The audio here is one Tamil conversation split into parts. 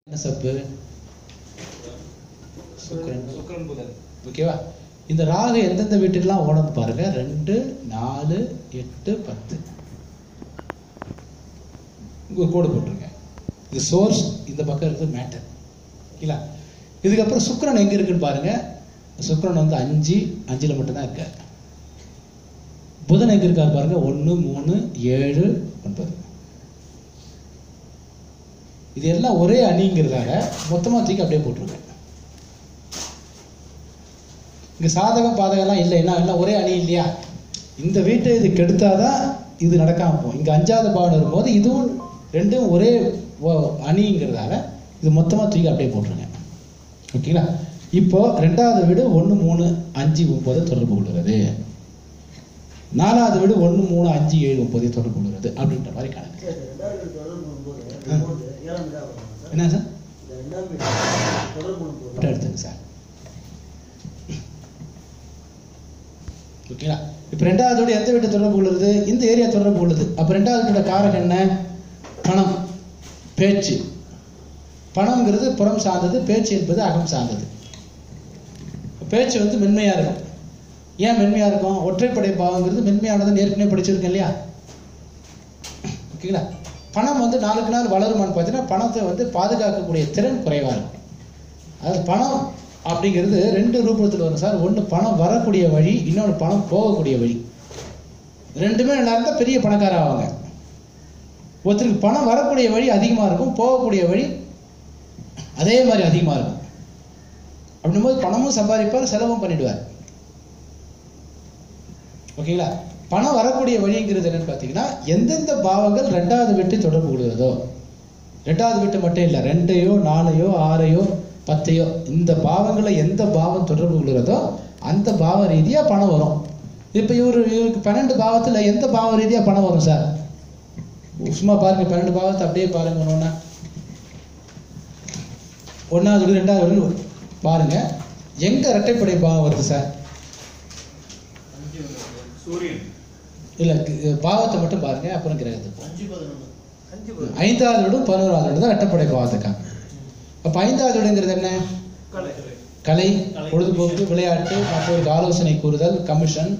என்ன சப்பு சுக்கிரன் சுக்கிரன் புதன் ஓகேவா இந்த ராகு எந்தெந்த வீட்டுக்கெல்லாம் ஓடணும் பாருங்க ரெண்டு நாலு எட்டு பத்து இங்க ஒரு கோடு போட்டுருங்க இது சோர்ஸ் இந்த பக்கம் இருக்குது மேட்டர் இல்ல இதுக்கப்புறம் சுக்கிரன் எங்க இருக்குன்னு பாருங்க சுக்கிரன் வந்து அஞ்சு அஞ்சுல மட்டும்தான் இருக்காரு புதன் எங்க இருக்காரு பாருங்க ஒண்ணு மூணு ஏழு ஒன்பது இது எல்லாம் ஒரே அணிங்கிறதால மொத்தமா தூக்கி அப்படியே போட்டுருங்க இங்க சாதகம் பாதகம் எல்லாம் இல்லை என்ன எல்லாம் ஒரே அணி இல்லையா இந்த வீட்டை இது கெடுத்தாதான் இது நடக்காம போகும் இங்க அஞ்சாவது பாவம் வரும்போது இதுவும் ரெண்டும் ஒரே வ- அணிங்கிறதால இது மொத்தமா தூக்கி அப்படியே போட்டுருங்க ஓகேங்களா இப்போ ரெண்டாவது வீடு ஒன்று மூணு அஞ்சு ஒன்பது தொடர்பு கொள்கிறது நாலாவது வீடு ஒன்று மூணு அஞ்சு ஏழு ஒன்பது தொடர்பு கொள்கிறது அப்படின்ற மாதிரி கணக்கு சரி, ரெண்டாவது வீடு தொடர்பு பண்ணும்போது remote ஏழாம் வீடா வருமா சார்? என்ன சார் இந்த ரெண்டாம் வீடு தொடர்பு பண்ணும்போது ஃபோட்டோ எடுத்துங்க சார் ஓகேங்களா இப்போ ரெண்டாவது வீடு எந்த வீட்டை தொடர்பு கொள்ளுது இந்த ஏரியா தொடர்பு கொள்ளுது அப்போ ரெண்டாவது வீட்டோட காரகம் என்ன பணம் பேச்சு பணம்ங்கிறது புறம் சார்ந்தது பேச்சு என்பது அகம் சார்ந்தது பேச்சு வந்து மென்மையா இருக்கும் ஏன் மென்மையா இருக்கும் ஒற்றைப்படை பாவங்கிறது மென்மையானதுன்னு ஏற்கனவே படிச்சிருக்கேன் இல்லையா ஓகேங்களா பணம் வந்து நாளுக்கு நாள் வளருமான்னு பார்த்தீங்கன்னா பணத்தை வந்து பாதுகாக்கக்கூடிய திறன் குறைவா இருக்கும் அது பணம் அப்படிங்கிறது ரெண்டு ரூபத்தில் வரும் சார் ஒன்று பணம் வரக்கூடிய வழி இன்னொன்று பணம் போகக்கூடிய வழி ரெண்டுமே நல்லா இருந்தால் பெரிய பணக்கார ஆவாங்க ஒருத்தருக்கு பணம் வரக்கூடிய வழி அதிகமாக இருக்கும் போகக்கூடிய வழி அதே மாதிரி அதிகமாக இருக்கும் அப்படிங்கும்போது பணமும் சம்பாதிப்பார் செலவும் பண்ணிடுவார் ஓகேங்களா பணம் வரக்கூடிய வழிங்கிறது என்னன்னு பார்த்தீங்கன்னா எந்தெந்த பாவங்கள் ரெண்டாவது வீட்டை தொடர்பு கொள்கிறதோ ரெண்டாவது வீட்டு மட்டும் இல்லை ரெண்டையோ நாலையோ ஆறையோ பத்தையோ இந்த பாவங்களை எந்த பாவம் தொடர்பு கொள்கிறதோ அந்த பாவ ரீதியா பணம் வரும் இப்போ இவரு இவருக்கு பன்னெண்டு பாவத்துல எந்த பாவ ரீதியா பணம் வரும் சார் சும்மா பாருங்க பன்னெண்டு பாவத்தை அப்படியே பாருங்க ஒன்று ஒன்றா ஒன்றாவது வீடு ரெண்டாவது வீடு பாருங்க எங்க இரட்டைப்படை பாவம் வருது சார் சூரியன் இல்ல கு- பாவத்தை மட்டும் பாருங்க அப்புறம் கிரகத்துக்கு போங்க. அஞ்சு பதினொன்று அஞ்சு புதன் ஐந்தாவது வீடும் பதினோராவது வீடும் தான் இரட்டைப்படை பாவத்துக்காங்க அப்ப ஐந்தாவது வீடுங்கிறது என்ன கலை கலை பொழுதுபோக்கு விளையாட்டு மற்றவருக்கு ஆலோசனை கூறுதல் கமிஷன்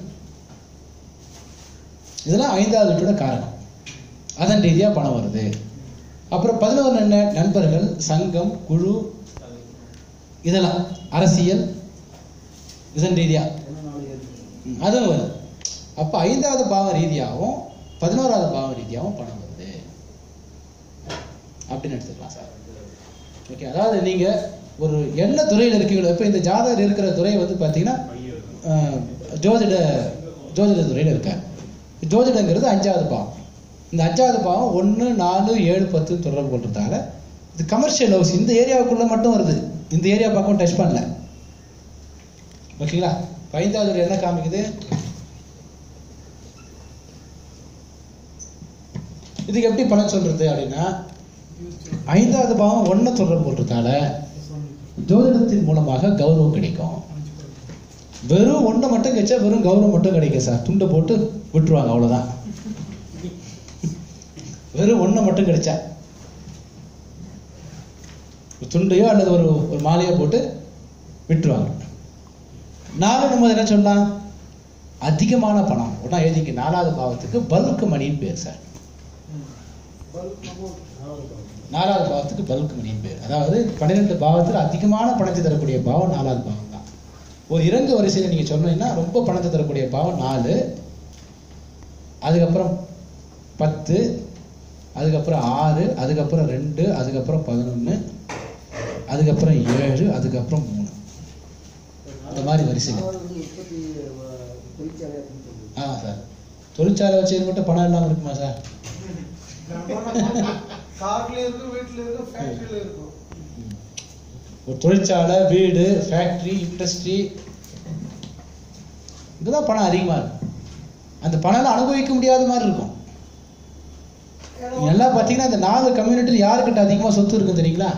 இதெல்லாம் ஐந்தாவது வீட்டோட காரணம் அதன் ரீதியா பணம் வருது அப்புறம் பதினோரு என்ன நண்பர்கள் சங்கம் குழு இதெல்லாம் அரசியல் இதன் ரீதியா ஒன்று நாலு ஏழு ம், அதுவும் வருது அப்ப ஐந்தாவது பாவ ரீதியாகவும் பதினோராவது பாவ ரீதியாகவும் பணம் வருது அப்படின்னு எடுத்துக்கலாம் சார் ஓகே அதாவது நீங்க ஒரு என்ன துறையில இருக்கீங்களோ இப்ப இந்த ஜாதகர் இருக்கிற துறை வந்து பாத்தீங்கன்னா அஹ், ஜோதிட ஜோதிட துறையில இருக்கார் ஜோதிடங்கிறது அஞ்சாவது பாவம் இந்த அஞ்சாவது பாவம் ஒன்று நாலு ஏழு பத்து தொடர்பு கொள்றதால இது கமர்ஷியல் ஹவுஸ் இந்த ஏரியாவுக்குள்ள மட்டும் வருது இந்த ஏரியா பக்கம் டச் பண்ணல ஓகேங்களா இப்ப ஐந்தாவது வீடு என்ன காமிக்குது இதுக்கு எப்படி பலன் சொல்றது அப்படின்னா ஐந்தாவது பாவம் ஒன்றை தொடர்பு கொள்றதால ஜோதிடத்தின் மூலமாக கௌரவம் கிடைக்கும் வெறும் ஒன்றை மட்டும் கிடைச்சா வெறும் கௌரவம் மட்டும் கிடைக்கும் சார் துண்டை போட்டு விட்டுருவாங்க அவ்வளவுதான் வெறும் ஒன்றை மட்டும் கிடைச்சா ஒரு துண்டையோ அல்லது ஒரு ஒரு மாலையோ போட்டு விட்டுருவாங்க நாலு நம்ம என்ன சொல்லலாம் அதிகமான பணம் உடனே எழுதிக்க நாலாவது பாவத்துக்கு பல்க் மணின்னு பேர் சார் பல்க் அமௌண்ட் நாலாவது பாவம் நாலாவது பாவத்துக்கு பல்க் மணின்னு பேர் அதாவது பன்னிரெண்டு பாவத்தில் அதிகமான பணத்தை தரக்கூடிய பாவம் நாலாவது பாவம் தான் ஒரு இறங்கு வரிசையில் நீங்க சொன்னீங்கன்னா ரொம்ப பணத்தை தரக்கூடிய பாவம் நாலு அதுக்கப்புறம் பத்து அதுக்கப்புறம் ஆறு அதுக்கப்புறம் ரெண்டு அதுக்கப்புறம் பதினொன்று அதுக்கப்புறம் ஏழு அதுக்கப்புறம் மூணு இந்த மாதிரி வரிசைங்க. நாலாவது வந்து உற்பத்தி அஹ், தொழிற்சாலை அப்படின்னு சொல்லுது ஆ சார் தொழிற்சாலை வச்சு மட்டும் பணம் இல்லாமல் இருக்குமா சார் கார்ல இருக்கும் வீட்டுல இருக்கும் ஃபேக்டரியில இருக்கும் ஒரு தொழிற்சாலை வீடு ஃபேக்டரி இண்டஸ்ட்ரி இதுதான் பணம் அதிகமாக இருக்கும் அந்த பணம் அனுபவிக்க முடியாத மாதிரி இருக்கும் எல்லாம் பார்த்தீங்கன்னா இந்த நாலு கம்யூனிட்டியில் யாருக்கிட்ட அதிகமாக சொத்து இருக்கும் தெரியுங்களா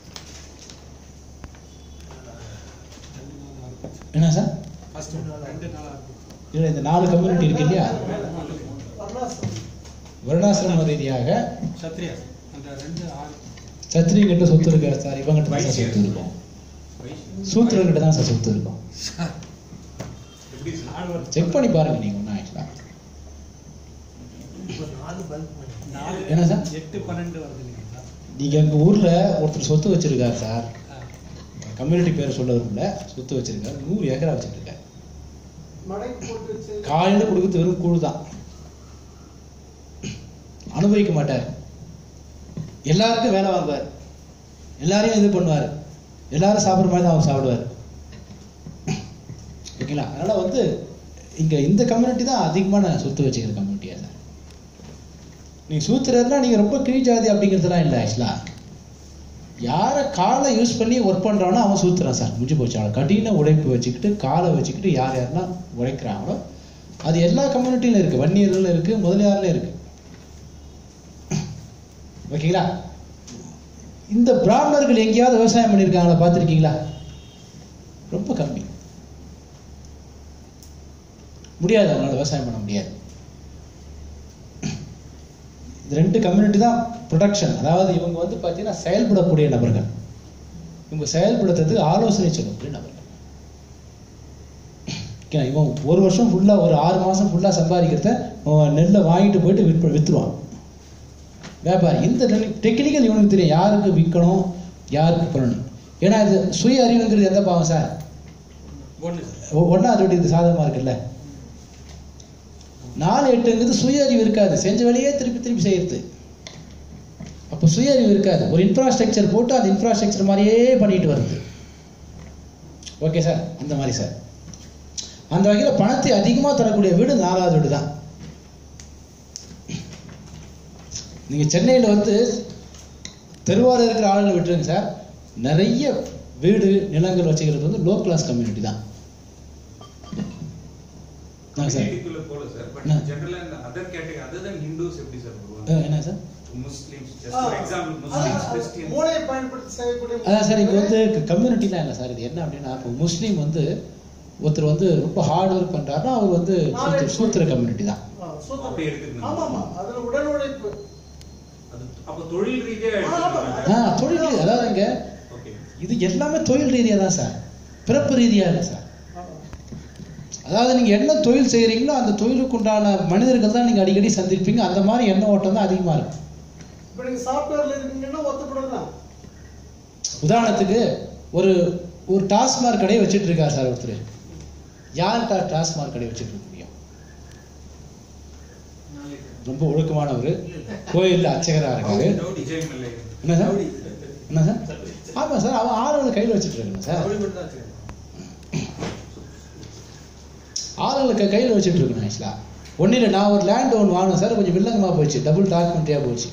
என்ன சார் ஃபர்ஸ்ட் ரெண்டு நாளா இருக்கும் இல்லை இந்த நாலு கம்யூனிட்டி இருக்கு இல்லையா வர்ணாசிரமம் வருணாசிரம ரீதியாக சத்ரியா அந்த ரெண்டு ஆறு சத்திரியங்கிட்ட சொத்து இருக்காது சார் இவங்கிட்ட தான் சார் சொத்து இருக்கும் வைஷ்ணவ். சூத்திரங்கிட்ட தான் சார் சொத்து இருக்கும் எப்படி சார்? செக் பண்ணி பாருங்க நீங்க ஒன்றும் ஆக்சுவலா இப்போ நாலு பல்க் பண்ணி நாலு என்ன சார்? எட்டு பன்னெண்டு வருது இல்லைங்களா நீங்க எங்க ஊர்ல ஒருத்தர் சொத்து வச்சிருக்காரு சார் கம்யூனிட்டி பேர் சொல்ல விரும்பல சொத்து வச்சிருக்காரு நூறு ஏக்கரா வச்சிருக்காரு மடக்கி போட்டு வச்சு காலையில கொடுக்குறது வெறும் கூழ் தான் அனுபவிக்க மாட்டார் எல்லாருக்கும் வேலை வாங்குவார் எல்லாரையும் இது பண்ணுவார் எல்லாரும் சாப்பிட்ற மாதிரி தான் அவர் சாப்பிடுவார் ஓகேங்களா அதனால வந்து இங்க இந்த கம்யூனிட்டி தான் அதிகமான சொத்து வச்சுக்கிற கம்யூனிட்டியா சார் நீங்க சூத்திரர்னா நீங்க ரொம்ப கீழ் ஜாதி அப்படிங்கிறதுலாம் இல்லை ஆக்சுவலா யாரை காலை யூஸ் பண்ணி ஒர்க் பண்றானோ அவன் சூத்திரம் சார் முடிஞ்சு போச்சு அவன் கடின உழைப்பு வச்சுக்கிட்டு காலை வச்சுக்கிட்டு யார் யாரெல்லாம் உழைக்கிறாங்களோ அது எல்லா கம்யூனிட்டியிலும் இருக்கு வன்னியர்ல இருக்கு முதலியார்ல இருக்கு ஓகேங்களா இந்த பிராமணர்கள் எங்கேயாவது விவசாயம் பண்ணியிருக்காங்களா பார்த்துருக்கீங்களா ரொம்ப கம்மி முடியாது அவங்களால விவசாயம் பண்ண முடியாது இது ரெண்டு கம்யூனிட்டி தான் ப்ரொடக்ஷன் அதாவது இவங்க வந்து பார்த்தீங்கன்னா செயல்படக்கூடிய நபர்கள் இவங்க செயல்படுத்துறதுக்கு ஆலோசனை சொல்லக்கூடிய நபர்கள் ஓகே, இவன் ஒரு வருஷம் ஃபுல்லா ஒரு ஆறு மாசம் ஃபுல்லா சம்பாதிக்கிறத அவன் நெல்லை வாங்கிட்டு போயிட்டு விற்ப வித்துருவான் வியாபாரி இந்த டெக்னிக்கல் இவனுக்கு தெரியும் யாருக்கு விற்கணும் யாருக்கு பண்ணணும் ஏன்னா இது சுய அறிவுங்கிறது எந்த பாவம் சார் ஒன்று சார் ஒன்னா அதோட இது சாதகமா இருக்குல்ல நாலு எட்டுங்கிறது சுய அறிவு இருக்காது செஞ்ச வேலையே திருப்பி திருப்பி செய்யறது அப்போ சுய அறிவு இருக்காது ஒரு இன்ஃப்ராஸ்ட்ரக்சர் போட்டு அந்த இன்ஃப்ராஸ்ட்ரக்சர் மாதிரியே பண்ணிட்டு வருது ஓகே சார் அந்த மாதிரி சார் அந்த வகையில் பணத்தை அதிகமாக தரக்கூடிய வீடு நாலாவது வீடு தான் நீங்க சென்னையில வந்து தெருவார இருக்கிற ஆளுங்களை விட்டுருங்க சார் நிறைய வீடு நிலங்கள் வச்சுக்கிறது வந்து லோ கிளாஸ் கம்யூனிட்டி தான் ஆ சார் Political போல சார் பட் ஆ. ஜெனரலா இந்த other category other than Hindus எப்படி சார் ஆ, வருவாங்க என்ன சார் முஸ்லிம்ஸ் ஆ, ஜஸ்ட் ஃபார் எக்ஸாம்பிள் முஸ்லிம்ஸ் ஆ, கிறிஸ்டியன்ஸ் மூளையை பயன்படுத்தி செய்யக்கூடிய அதான் சார் இங்க வந்து கம்யூனிட்டிலாம் இல்லை சார் இது என்ன அப்படின்னா இப்போ முஸ்லீம் வந்து ஒருத்தர் வந்து ரொம்ப ஹார்ட் ஒர்க் பண்றாருன்னா அவர் வந்து சூத்திர- சூத்திர கம்யூனிட்டி தான் ஆ, சூத்திரம். அப்படி எடுத்துக்கணும். ஆமா ஆமா அதுல உடல் உழைப்பு அது அப்ப தொழில் ரீதியா ஆ, ஆமா. எடுத்துக்கணும் ஆ தொழில் அதாவது இங்க ஓகே இது எல்லாமே தொழில் ரீதியா தான் சார் பிறப்பு ரீதியா இல்லை சார் ஆமா. அதாவது நீங்க என்ன தொழில் செய்யறீங்களோ அந்த தொழிலுக்கு உண்டான மனிதர்கள் தான் நீங்க அடிக்கடி சந்திப்பீங்க அந்த மாதிரி எண்ண ஓட்டம் தான் அதிகமா இருக்கும் இப்ப நீங்க சாப்ட்வேர்ல இருக்கீங்கன்னா ஒத்தப்படலாம் உதாரணத்துக்கு ஒரு ஒரு டாஸ்மார்க் கடையை வச்சுட்டு இருக்கார் சார் ஒருத்தர் யார்கிட்ட டாஸ்மார்க் கடை வச்சுட்டு இருக்க முடியும் ரொம்ப ஒழுக்கமானவர் கோயில்ல அர்ச்சகரா இருக்காரு விஜய் மல்லை என்ன சார் என்ன சார் ஆமா சார் அவன் ஆளுங்களை கையில வச்சுட்டு இருக்காங்க சார் ஆளுங்களை கையில வச்சுட்டு இருக்கணும் ஆக்சுவலா ஒன்றும் இல்லை நான் ஒரு லேண்ட் ஒன்று வாங்கினேன் சார் கொஞ்சம் வில்லங்கமா போச்சு டபுள் டாக்குமெண்ட்டியாக போச்சு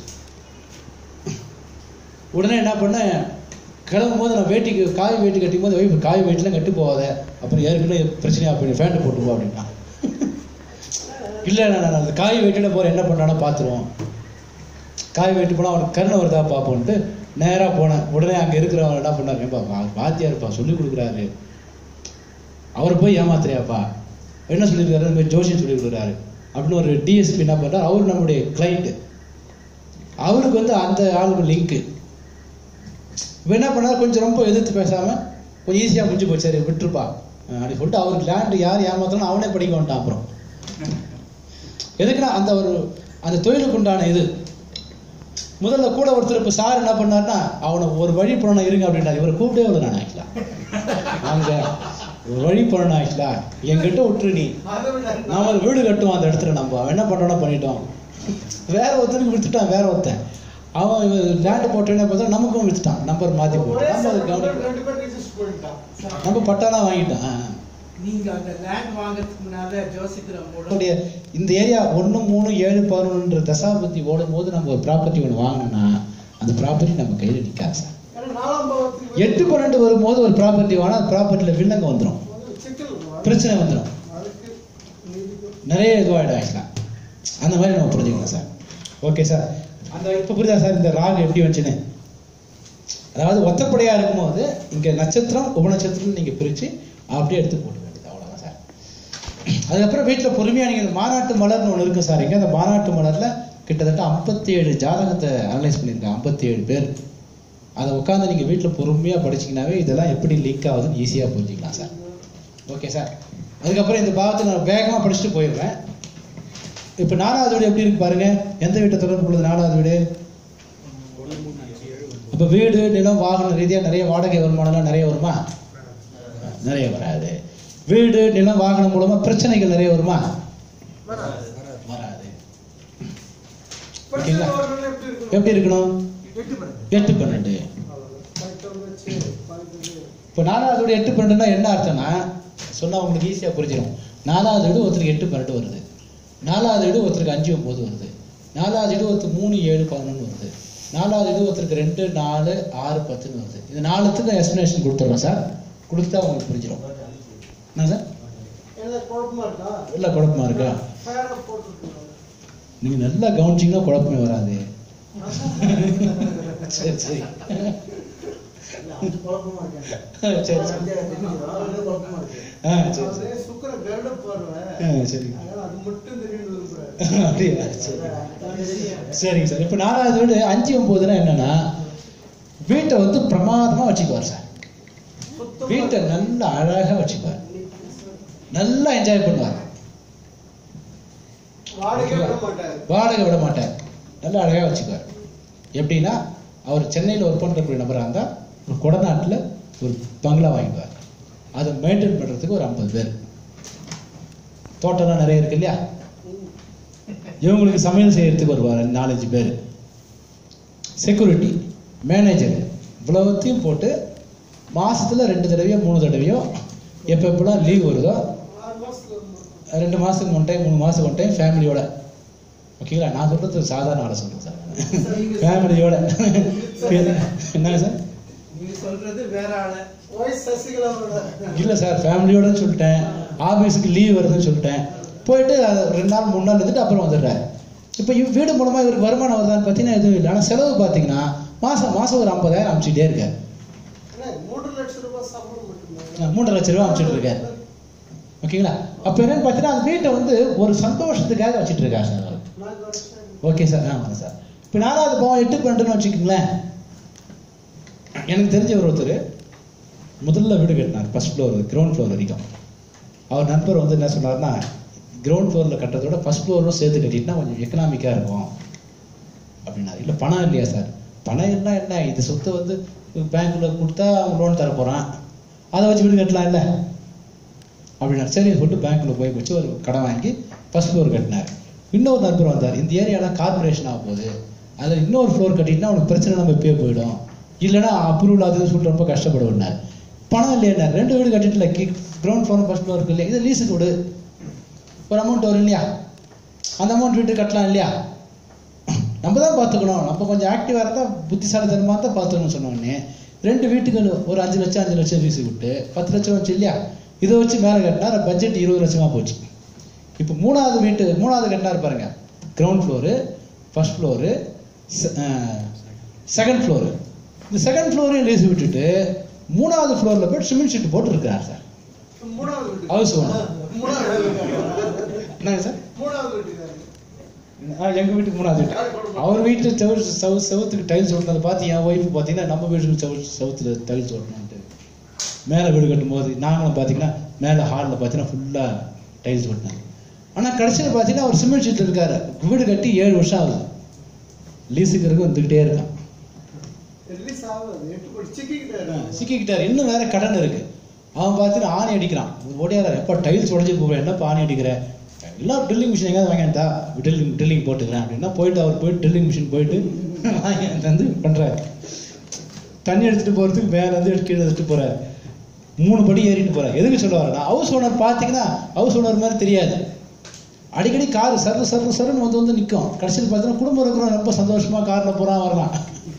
உடனே என்ன பண்ணேன் கிளம்பும் போது நான் வேட்டிக்கு காய் வேட்டி கட்டும் போது வைப்பு காய் வேட்டிலாம் கட்டு போகாத அப்புறம் ஏற்கனவே பிரச்சனையா போய் ஃபேண்ட்டு போட்டு போ அப்படின்னா இல்லை நான் அந்த காய் வெட்டிட போகிறேன் என்ன பண்ணானோ பார்த்துருவோம் காய் வெட்டி போனால் அவனுக்கு கருணை வருதா பார்ப்போன்ட்டு நேராக போனேன் உடனே அங்கே இருக்கிறவங்க என்ன பண்ணாரு ஏப்பா வா- வாத்தியாருப்பா சொல்லி கொடுக்குறாரு அவர் போய் ஏமாத்துறியாப்பா என்ன சொல்லியிருக்காரு இந்த மாதிரி ஜோஷியம் சொல்லி கொடுக்குறாரு அப்படின்னு ஒரு டிஎஸ்பி என்ன பண்ணுறாரு அவர் நம்முடைய கிளைண்ட்டு அவருக்கு வந்து அந்த ஆளுக்கு லிங்க்கு இப்போ என்ன பண்ணாரு கொஞ்சம் ரொம்ப எதிர்த்து பேசாம கொஞ்சம் ஈஸியாக முடிஞ்சு போச்சு சரி விட்டுருப்பா அஹ் அப்படி சொல்லிட்டு அவருக்கு லேண்டு யார் ஏமாத்தணும் அவனே படிக்க வந்துட்டான் அப்புறம் எதுக்குன்னா அந்த ஒரு அந்த தொழிலுக்கு உண்டான இது முதல்ல கூட ஒருத்தர் இப்போ சார் என்ன பண்ணாருன்னா அவனை ஒரு வழி போனா இருங்க அப்படின்னாரு இவரை கூப்பிட்டே இல்லை நான் ஆக்சுவலா அங்க ஒரு வழி போனா ஆக்சுவலா என்கிட்ட விட்டுரு நீ அதை விட நாம ஒரு வீடு கட்டுவோம் அந்த இடத்துல நம்ம அவன் என்ன பண்றோம்னா பண்ணிட்டோம் வேற ஒருத்தனுக்கு வித்துட்டான் வேற ஒருத்தன் அவன் லேண்டு போட்டோன்னே பார்த்தா நமக்கும் வித்துட்டான் நம்பர் மாத்தி போட்டு ஒரே நம்ம அதை சமயத்துல கவனிக்கல ரெண்டு பேர் ரெஜிஸ்டர் பண்ணிட்டான் நம்ம பட்டாலாம் வாங்கிட்டோம் ஆ. நீங்க அந்த லேண்ட் வாங்குறதுக்கு முன்னால ஜோசிக்கிற நம்மளுடைய இந்த ஏரியா ஒன்று மூணு ஏழு பதினொன்று தசாபதி ஓடும் போது நம்ம ஒரு ப்ராப்பர்ட்டி ஒன்று வாங்கினோம்னா அந்த ப்ராப்பர்ட்டி நம்ம கையில் நிற்காது சார் ஏன்னா நாலாம் பாவத்துக்கு எட்டு பன்னெண்டு வரும்போது ஒரு ப்ராப்பர்ட்டி வாங்கினா அந்த ப்ராப்பர்ட்டியில் வில்லங்க வந்துடும் வந்து சிக்கல் வரும். பிரச்சனை வந்துடும் அதுக்கு நீதிக்கு நிறைய இதுவாகிடும் ஆக்சுவலாக அந்த மாதிரி நம்ம புரிஞ்சுக்கணும் சார் ஓகே சார் அந்த இப்போ புரியுதா சார் இந்த ராகு எப்படி வந்துச்சுன்னு அதாவது ஒத்தப்படையா இருக்கும்போது இங்க நட்சத்திரம் உபநட்சத்திரம் நீங்க பிரிச்சு அப்படியே எடுத்து போட்டு வேண்டியது அவ்வளவுதான் சார் அதுக்கப்புறம் வீட்டில் பொறுமையா நீங்க இந்த மாநாட்டு மலர்னு ஒன்று இருக்கு சார் இங்க அந்த மாநாட்டு மலர்ல கிட்டத்தட்ட 57 ஏழு ஜாதகத்தை அனலைஸ் பண்ணியிருக்காங்க 57 பேர் அதை உட்காந்து நீங்கள் வீட்டில் பொறுமையாக படிச்சீங்கன்னாவே இதெல்லாம் எப்படி லிங்க் ஆகுதுன்னு ஈஸியாக புரிஞ்சுக்கலாம் சார் ஓகே சார் அதுக்கப்புறம் இந்த பாவத்தை நான் வேகமாக படிச்சுட்டு போயிடுவேன் இப்போ நாலாவது வீடு எப்படி இருக்கு பாருங்க எந்த வீட்டை தொடர்பு கொள்ளுது நாலாவது வீடு அப்போ வீடு நிலம் வாகனம் ரீதியாக நிறைய வாடகை வருமானம்லாம் நிறைய வருமா நிறைய வராது வீடு நிலம் வாகனம் மூலமா பிரச்சனைகள் நிறைய வருமா வராது. வராது பிரச்சனை ஓகேங்களா? வரணும்னா எப்படி இருக்கணும்? எப்படி இருக்கணும் எட்டு பன்னெண்டு. எட்டு பன்னெண்டு அவ்வளவுதான். பைத்தம் வச்சு, பன்னெண்டு. இப்போ நாலாவது வீடு எட்டு பன்னெண்டுனா என்ன அர்த்தம்னா சொன்னா உங்களுக்கு ஈஸியா புரிஞ்சிடும் நாலாவது வீடு ஒருத்தருக்கு எட்டு பன்னெண்டு வருது நாலாவது வீடு ஒருத்தருக்கு அஞ்சு ஒன்பது வருது நாலாவது வீடு ஒருத்தருக்கு மூணு ஏழு பதினொன்று வருது நாலாவது வீடு ஒருத்தருக்கு ரெண்டு நாலு ஆறு பத்துன்னு வருது இது நாலுத்துக்கும் எக்ஸ்பிளனேஷன் கொடுத்துட்றோம் சார் கொடுத்தா உங்களுக்கு புரிஞ்சிடும் என்ன சார் என்ன குழப்பமா இருக்கா? இல்லை குழப்பமா இருக்கா ஃபேனை போட்டுருக்கணும். நீங்க நல்லா கவனிச்சீங்கன்னா குழப்பமே வராது சரி சரி இல்ல, அது குழப்பமா இருக்கேன். சரி சரி வந்து தெரிஞ்சுக்கிறோம், அது குழப்பமா இருக்கு. ஆ சரி அது சரி சுக்கிர கருட பார்வை. ஆ சரி அதனால அது மட்டும் தெரியும் விரும்புறாரு. அப்படியா சரி அது தெரியும். சரிங்க சார் இப்போ நாலாவது வீடு அஞ்சு ஒன்பதுனா என்னன்னா வீட்டை வந்து பிரமாதமா வச்சுக்குவார் சார் சுத்தமா வீட்டை நல்லா அழகா வச்சுக்குவார் நல்லா என்ஜாய் பண்ணுவார் வாடகை விட மாட்டாரு. வாடகை விட மாட்டார் நல்லா அழகா வச்சுக்குவார் எப்படின்னா அவர் சென்னையில் ஒர்க் பண்ணக்கூடிய நபராக இருந்தால் ஒரு கொடநாட்டில் ஒரு பங்களா வாங்கிக்குவார் அதை மெயின்டைன் பண்ணுறதுக்கு ஒரு ஐம்பது பேர் தோட்டம்லாம் நிறைய இருக்கு இல்லையா இவங்களுக்கு சமையல் செய்யறதுக்கு வருவார் நாலஞ்சு பேர் செக்யூரிட்டி மேனேஜர் இவ்வளவுத்தையும் போட்டு மாசத்துல ரெண்டு தடவையோ மூணு தடவையோ எப்போ எப்போலாம் லீவ் வருதோ ஆறு மாசத்துல ஒரு ரெண்டு மாதத்துக்கு ஒன் டைம் மூணு மாதத்துக்கு ஒன் டைம் ஃபேமிலியோட ஓகேங்களா நான் சொல்றது சாதாரண ஆளை சொல்றேன் சார் ஃபேமிலியோட என்ன சார் நீங்க சொல்றது வேற ஆளு ஒய் சசிகலாவோட இல்லை சார் ஃபேமிலியோடன்னு சொல்லிட்டேன் ஆஃபீஸுக்கு லீவ் வருதுன்னு சொல்லிட்டேன் போயிட்டு அது ரெண்டு நாள் மூணு நாள் இருந்துட்டு அப்புறம் வந்துடுறாரு இப்போ இவ் வீடு மூலமாக இவருக்கு வருமானம் வருதான்னு பார்த்தீங்கன்னா எதுவும் இல்லை ஆனால் செலவு பார்த்தீங்கன்னா மாதம் மாதம் ஒரு ஐம்பதாயிரம் அனுப்பிச்சிட்டே இருக்காரு அண்ணா, மூன்று லட்சம் ரூபாய் சம்பளம் மட்டும்தான். அஹ் மூன்றரை லட்ச ரூபா அனுப்பிச்சிட்டு இருக்காரு ஓகேங்களா அப்போ என்னன்னு பார்த்தீங்கன்னா அந்த வீட்டை வந்து ஒரு சந்தோஷத்துக்காக வச்சுட்டு இருக்காரு சார் அவர் நான்கு வருஷம் ஓகே சார் ஆமாம் சார் இப்போ நாலாவது பாவம் எட்டு பன்னெண்டுன்னு வச்சுக்கோங்களேன் எனக்கு தெரிஞ்ச ஒரு ஒருத்தர் முதல்ல வீடு கட்டினார் ஃபர்ஸ்ட் ஃப்ளோர் கிரவுண்ட் ஃப்ளோர் வரைக்கும் அவர் நண்பர் வந்து என்ன சொன்னார்னா கிரவுண்ட் ஃப்ளோரில் கட்டுறதோட ஃபர்ஸ்ட் ஃப்ளோரும் சேர்த்து கட்டிட்டுனா கொஞ்சம் எக்கனாமிக்காக இருக்கும் அப்படின்னாரு இல்லை பணம் இல்லையா சார் பணம் என்ன என்ன இது சொத்தை வந்து பேங்க்கில் கொடுத்தா அவன் லோன் தர போகிறான் அதை வச்சு வீடு கட்டலாம் இல்லை அப்படின்னாரு சரி சொல்லிட்டு பேங்க்ல போய் வச்சு ஒரு கடன் வாங்கி ஃபர்ஸ்ட் ஃப்ளோர் கட்டினார் இன்னொரு நண்பர் வந்தார் இந்த ஏரியாலாம் கார்பரேஷன் ஆக போகுது அதில் இன்னொரு ஃப்ளோர் கட்டிட்டுனா அவனுக்கு பிரச்சனை நம்ம இப்பயே போயிடும் இல்லைன்னா அப்ரூவல் ஆகுதுன்னு சொல்லிட்டு ரொம்ப கஷ்டப்படுவேன்னார் பணம் இல்லையா ரெண்டு வீடு கட்டிட்டுல கிரவுண்ட் ஃப்ளோர் ஃபர்ஸ்ட் ஃப்ளோர் இருக்கு இல்லையா இதை லீஸுக்கு விடு ஒரு அமௌண்ட் வரும் இல்லையா அந்த அமௌண்ட் வீட்டு கட்டலாம் இல்லையா நம்ம தான் பார்த்துக்கணும் நம்ம கொஞ்சம் ஆக்டிவாக இருந்தால் புத்திசாலித்தனமாக தான் பார்த்துக்கணும்னு சொன்னோடனே ரெண்டு வீட்டுக்கு ஒரு அஞ்சு லட்சம் அஞ்சு லட்சம் ஃபீஸ் விட்டு பத்து லட்சம் வச்சு இல்லையா இதை வச்சு மேலே கட்டினா பட்ஜெட் இருபது லட்சமாக போச்சு இப்போ மூணாவது வீட்டு மூணாவது கட்டினார் பாருங்க ground floor first floor second floor இந்த செகண்ட் ஃப்ளோரையும் லீஸ் விட்டுட்டு மூணாவது ஃப்ளோரில் போய் சிமெண்ட் ஷீட் போட்டு இருக்கிறார் சார் மூணாவது வீடு. House owner. மூணாவது வீடு. என்னங்க சார் மூணாவது வீட்டுக்காரரு. ஆ, எங்க வீட்டுக்கு மூணாவது வீட்டு அவர் வீட்டுல செவு செவு செவுத்துக்கு டைல்ஸ் ஓட்டினதை பார்த்து என் ஒய்ஃப் பார்த்தீங்கன்னா நம்ம வீட்டுக்கு செவு செவுத்துல டைல்ஸ் ஓட்டணும்ட்டு மேலே வீடு கட்டும்போது நாங்களும் பார்த்தீங்கன்னா மேலே ஹாலில் பார்த்தீங்கன்னா ஃபுல்லாக டைல்ஸ் ஓட்டினாங்க ஆனால் கடைசியில் பார்த்தீங்கன்னா அவர் சிமெண்ட் ஷீட்டில் இருக்காரு வீடு கட்டி ஏழு வருஷம் ஆகுது லீஸுக்கு இருக்கு வந்துக்கிட்டே இருக்கான் ரிலீஸ் ஆகாது. எட்டு கோடி சிக்கிக்கிட்டாரு. சிக்கிக்கிட்டார் இன்னும் வேற கடன் இருக்கு அவன் பார்த்தீங்கன்னா ஆணி அடிக்கிறான் ஓடியாரா எப்போ டைல்ஸ் உடஞ்சி போவேன் என்னப்பா ஆணி அடிக்கிற எல்லாம் ட்ரில்லிங் மிஷின் எங்கேயாவது வாங்கிட்டா ட்ரில்லிங் ட்ரில்லிங் போட்டுக்கிறேன் அப்படின்னா போயிட்டு அவர் போயிட்டு ட்ரில்லிங் மிஷின் போயிட்டு வாங்கி வந்து பண்றாரு தண்ணி எடுத்துட்டு போறதுக்கு மேல இருந்து எடுத்து கீழே எடுத்துட்டு போறாரு மூணு படி ஏறிட்டு போறாரு எதுக்கு சொல்ல வரேன்னா ஹவுஸ் ஓனர் பார்த்தீங்கன்னா ஹவுஸ் ஓனர் மாதிரி தெரியாது அடிக்கடி கார் சரு சரு சருன்னு வந்து வந்து நிற்கும் கடைசியில் பார்த்தீங்கன்னா குடும்பம் இருக்கிறோம் ரொம்ப சந்தோஷமா கார்ல போறான் வரலாம்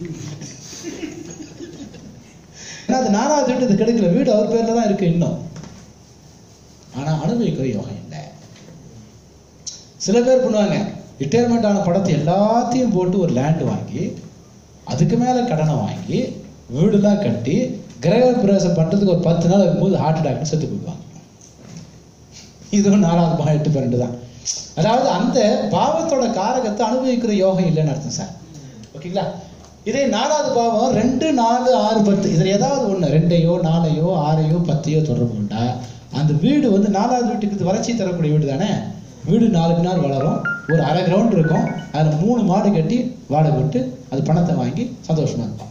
ஏன்னா அது நாலாவது வீட்டு இது கிடைக்கல வீடு அவர் பேர்ல தான் இருக்கு இன்னும் ஆனா அனுபவிக்கிற யோகம் இல்லை சில பேர் பண்ணுவாங்க ரிட்டையர்மெண்ட் ஆன படத்தை எல்லாத்தையும் போட்டு ஒரு லேண்ட் வாங்கி அதுக்கு மேல கடனை வாங்கி வீடுலாம் கட்டி கிரக பிரவேசம் பண்றதுக்கு ஒரு பத்து நாள் இருக்கும்போது ஹார்ட் அட்டாக் செத்து போயிடுவாங்க இதுவும் நாலாவது பாகம் எட்டு பன்னெண்டு தான் அதாவது அந்த பாவத்தோட காரகத்தை அனுபவிக்கிற யோகம் இல்லைன்னு அர்த்தம் சார் ஓகேங்களா இதே நாலாவது பாவம் ரெண்டு நாலு ஆறு பத்து இதில் ஏதாவது ஒன்று ரெண்டையோ நாலையோ ஆறையோ பத்தையோ தொடர்பு கொண்டா அந்த வீடு வந்து நாலாவது வீட்டுக்கு இது வளர்ச்சி தரக்கூடிய வீடு தானே வீடு நாளுக்கு நாள் வளரும் ஒரு அரை கிரவுண்ட் இருக்கும் அதில் மூணு மாடு கட்டி வாடகை விட்டு அது பணத்தை வாங்கி சந்தோஷமா இருப்பான்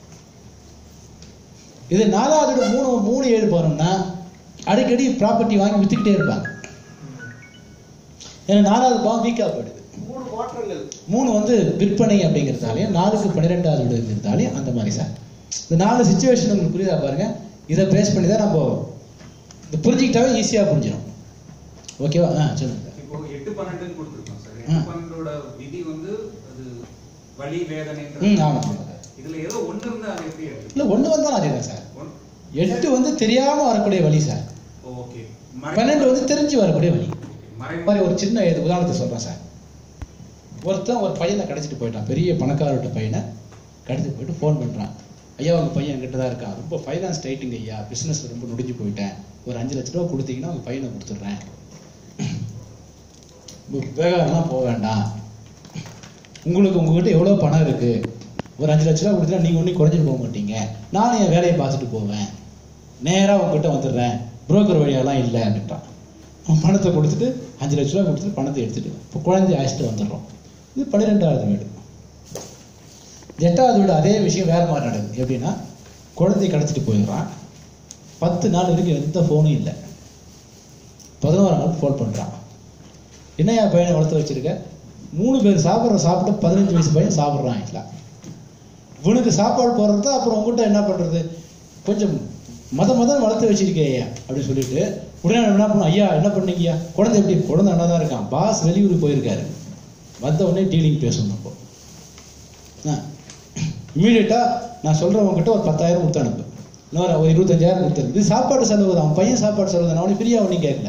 இது நாலாவது வீடு மூணு மூணு ஏழு போனோம்னா அடிக்கடி ப்ராப்பர்ட்டி வாங்கி வித்துக்கிட்டே இருப்பாங்க ஏன்னா நாலாவது பாவம் வீக்காக போயிடுது மூணு மாற்றங்கள் மூணு வந்து விற்பனை அப்படிங்கிறதாலையும் நாலுக்கு பன்னிரெண்டாவது வீடு இருக்கிறதாலையும் அந்த மாதிரி சார் இந்த நாலு சுச்சுவேஷன் உங்களுக்கு புரியுதா பாருங்க இதை பேஸ் பண்ணி தான் நம்ம இது புரிஞ்சுக்கிட்டாவே ஈஸியாக புரிஞ்சிடும் ஓகேவா ஆ சொல்லுங்க இப்போ எட்டு பன்னெண்டுன்னு கொடுத்துருக்கோம் சார் ஆ. எட்டு பன்னெண்டோட விதி வந்து அது வலி வேதனைன்ற ம் ஆமாம் இதுல ஏதோ ஒண்ணு இருந்தா அது எப்படி எடுத்து இல்லை ஒன்று வந்தாலும் அதே தான் சார் ஒன்- எட்டு வந்து தெரியாமல் வரக்கூடிய வழி சார் ஓகே பன்னெண்டு வந்து தெரிஞ்சு வரக்கூடிய வழி மறை இந்த மாதிரி ஒரு சின்ன இது உதாரணத்தை சொல்கிறேன் சார் ஒருத்தன் ஒரு பையனை கடத்திட்டு போயிட்டான் பெரிய பணக்காரர்கிட்ட பையனை கடத்திட்டு போயிட்டு ஃபோன் பண்ணுறான் ஐயா உங்கள் பையன் என்கிட்ட தான் இருக்கான் ரொம்ப ஃபைனான்ஸ் டைட்டுங்க ஐயா பிஸ்னஸ் ரொம்ப நொடிஞ்சு போயிட்டேன் ஒரு அஞ்சு லட்ச ரூபா கொடுத்தீங்கன்னா உங்கள் பையனை கொடுத்துட்றேன் வேகம்லாம் போக வேண்டாம் உங்களுக்கு உங்ககிட்ட எவ்வளோ பணம் இருக்கு ஒரு அஞ்சு லட்ச ரூபா கொடுத்தா நீங்கள் ஒன்றும் குறைஞ்சிட்டு போக மாட்டீங்க நானும் என் வேலையை பார்த்துட்டு போவேன் நேராக உங்ககிட்ட வந்துடுறேன் புரோக்கர் வழியாலாம் இல்லை அப்படின்ட்டான் அவன் பணத்தை கொடுத்துட்டு அஞ்சு லட்ச ரூபா கொடுத்துட்டு பணத்தை எடுத்துட்டு இப்போ குழந்தைய அழைச்சிட்டு வந்துடுறோம் இது பன்னிரெண்டாவது வீடு எட்டாவது வீடு அதே விஷயம் வேற மாதிரி நடக்குது எப்படின்னா குழந்தைய கடத்திட்டு போயிடுறான் பத்து நாள் வரைக்கும் எந்த ஃபோனும் இல்லை பதினோராம் நாள் ஃபோன் பண்ணுறான் என்னையா பையனை வளர்த்து வச்சிருக்க மூணு பேர் சாப்பிட்ற சாப்பிட்டு பதினஞ்சு வயசு பையன் சாப்பிட்றான் ஆக்சுவலாக இவனுக்கு சாப்பாடு போடுறது அப்புறம் உங்ககிட்ட என்ன பண்ணுறது கொஞ்சம் மத மதம் வளர்த்து வச்சிருக்கே ஐயா அப்படின்னு சொல்லிட்டு உடனே நான் என்ன பண்ணும் ஐயா என்ன பண்ணீங்கய்யா குழந்தை எப்படி குழந்தை நல்லா தான் இருக்கான் பாஸ் வெளியூர் போயிருக்காரு வந்த உடனே டீலிங் பேசணும் அப்போ இமீடியட்டாக நான் சொல்கிறவங்ககிட்ட ஒரு பத்தாயிரம் கொடுத்து அனுப்பு இன்னொரு ஒரு இருபத்தஞ்சாயிரம் கொடுத்து இது சாப்பாடு செலவு தான் அவன் பையன் சாப்பாடு செலவு தான் நான் அவனுக்கு ஃப்ரீயாக ஒன்றும் கேட்கல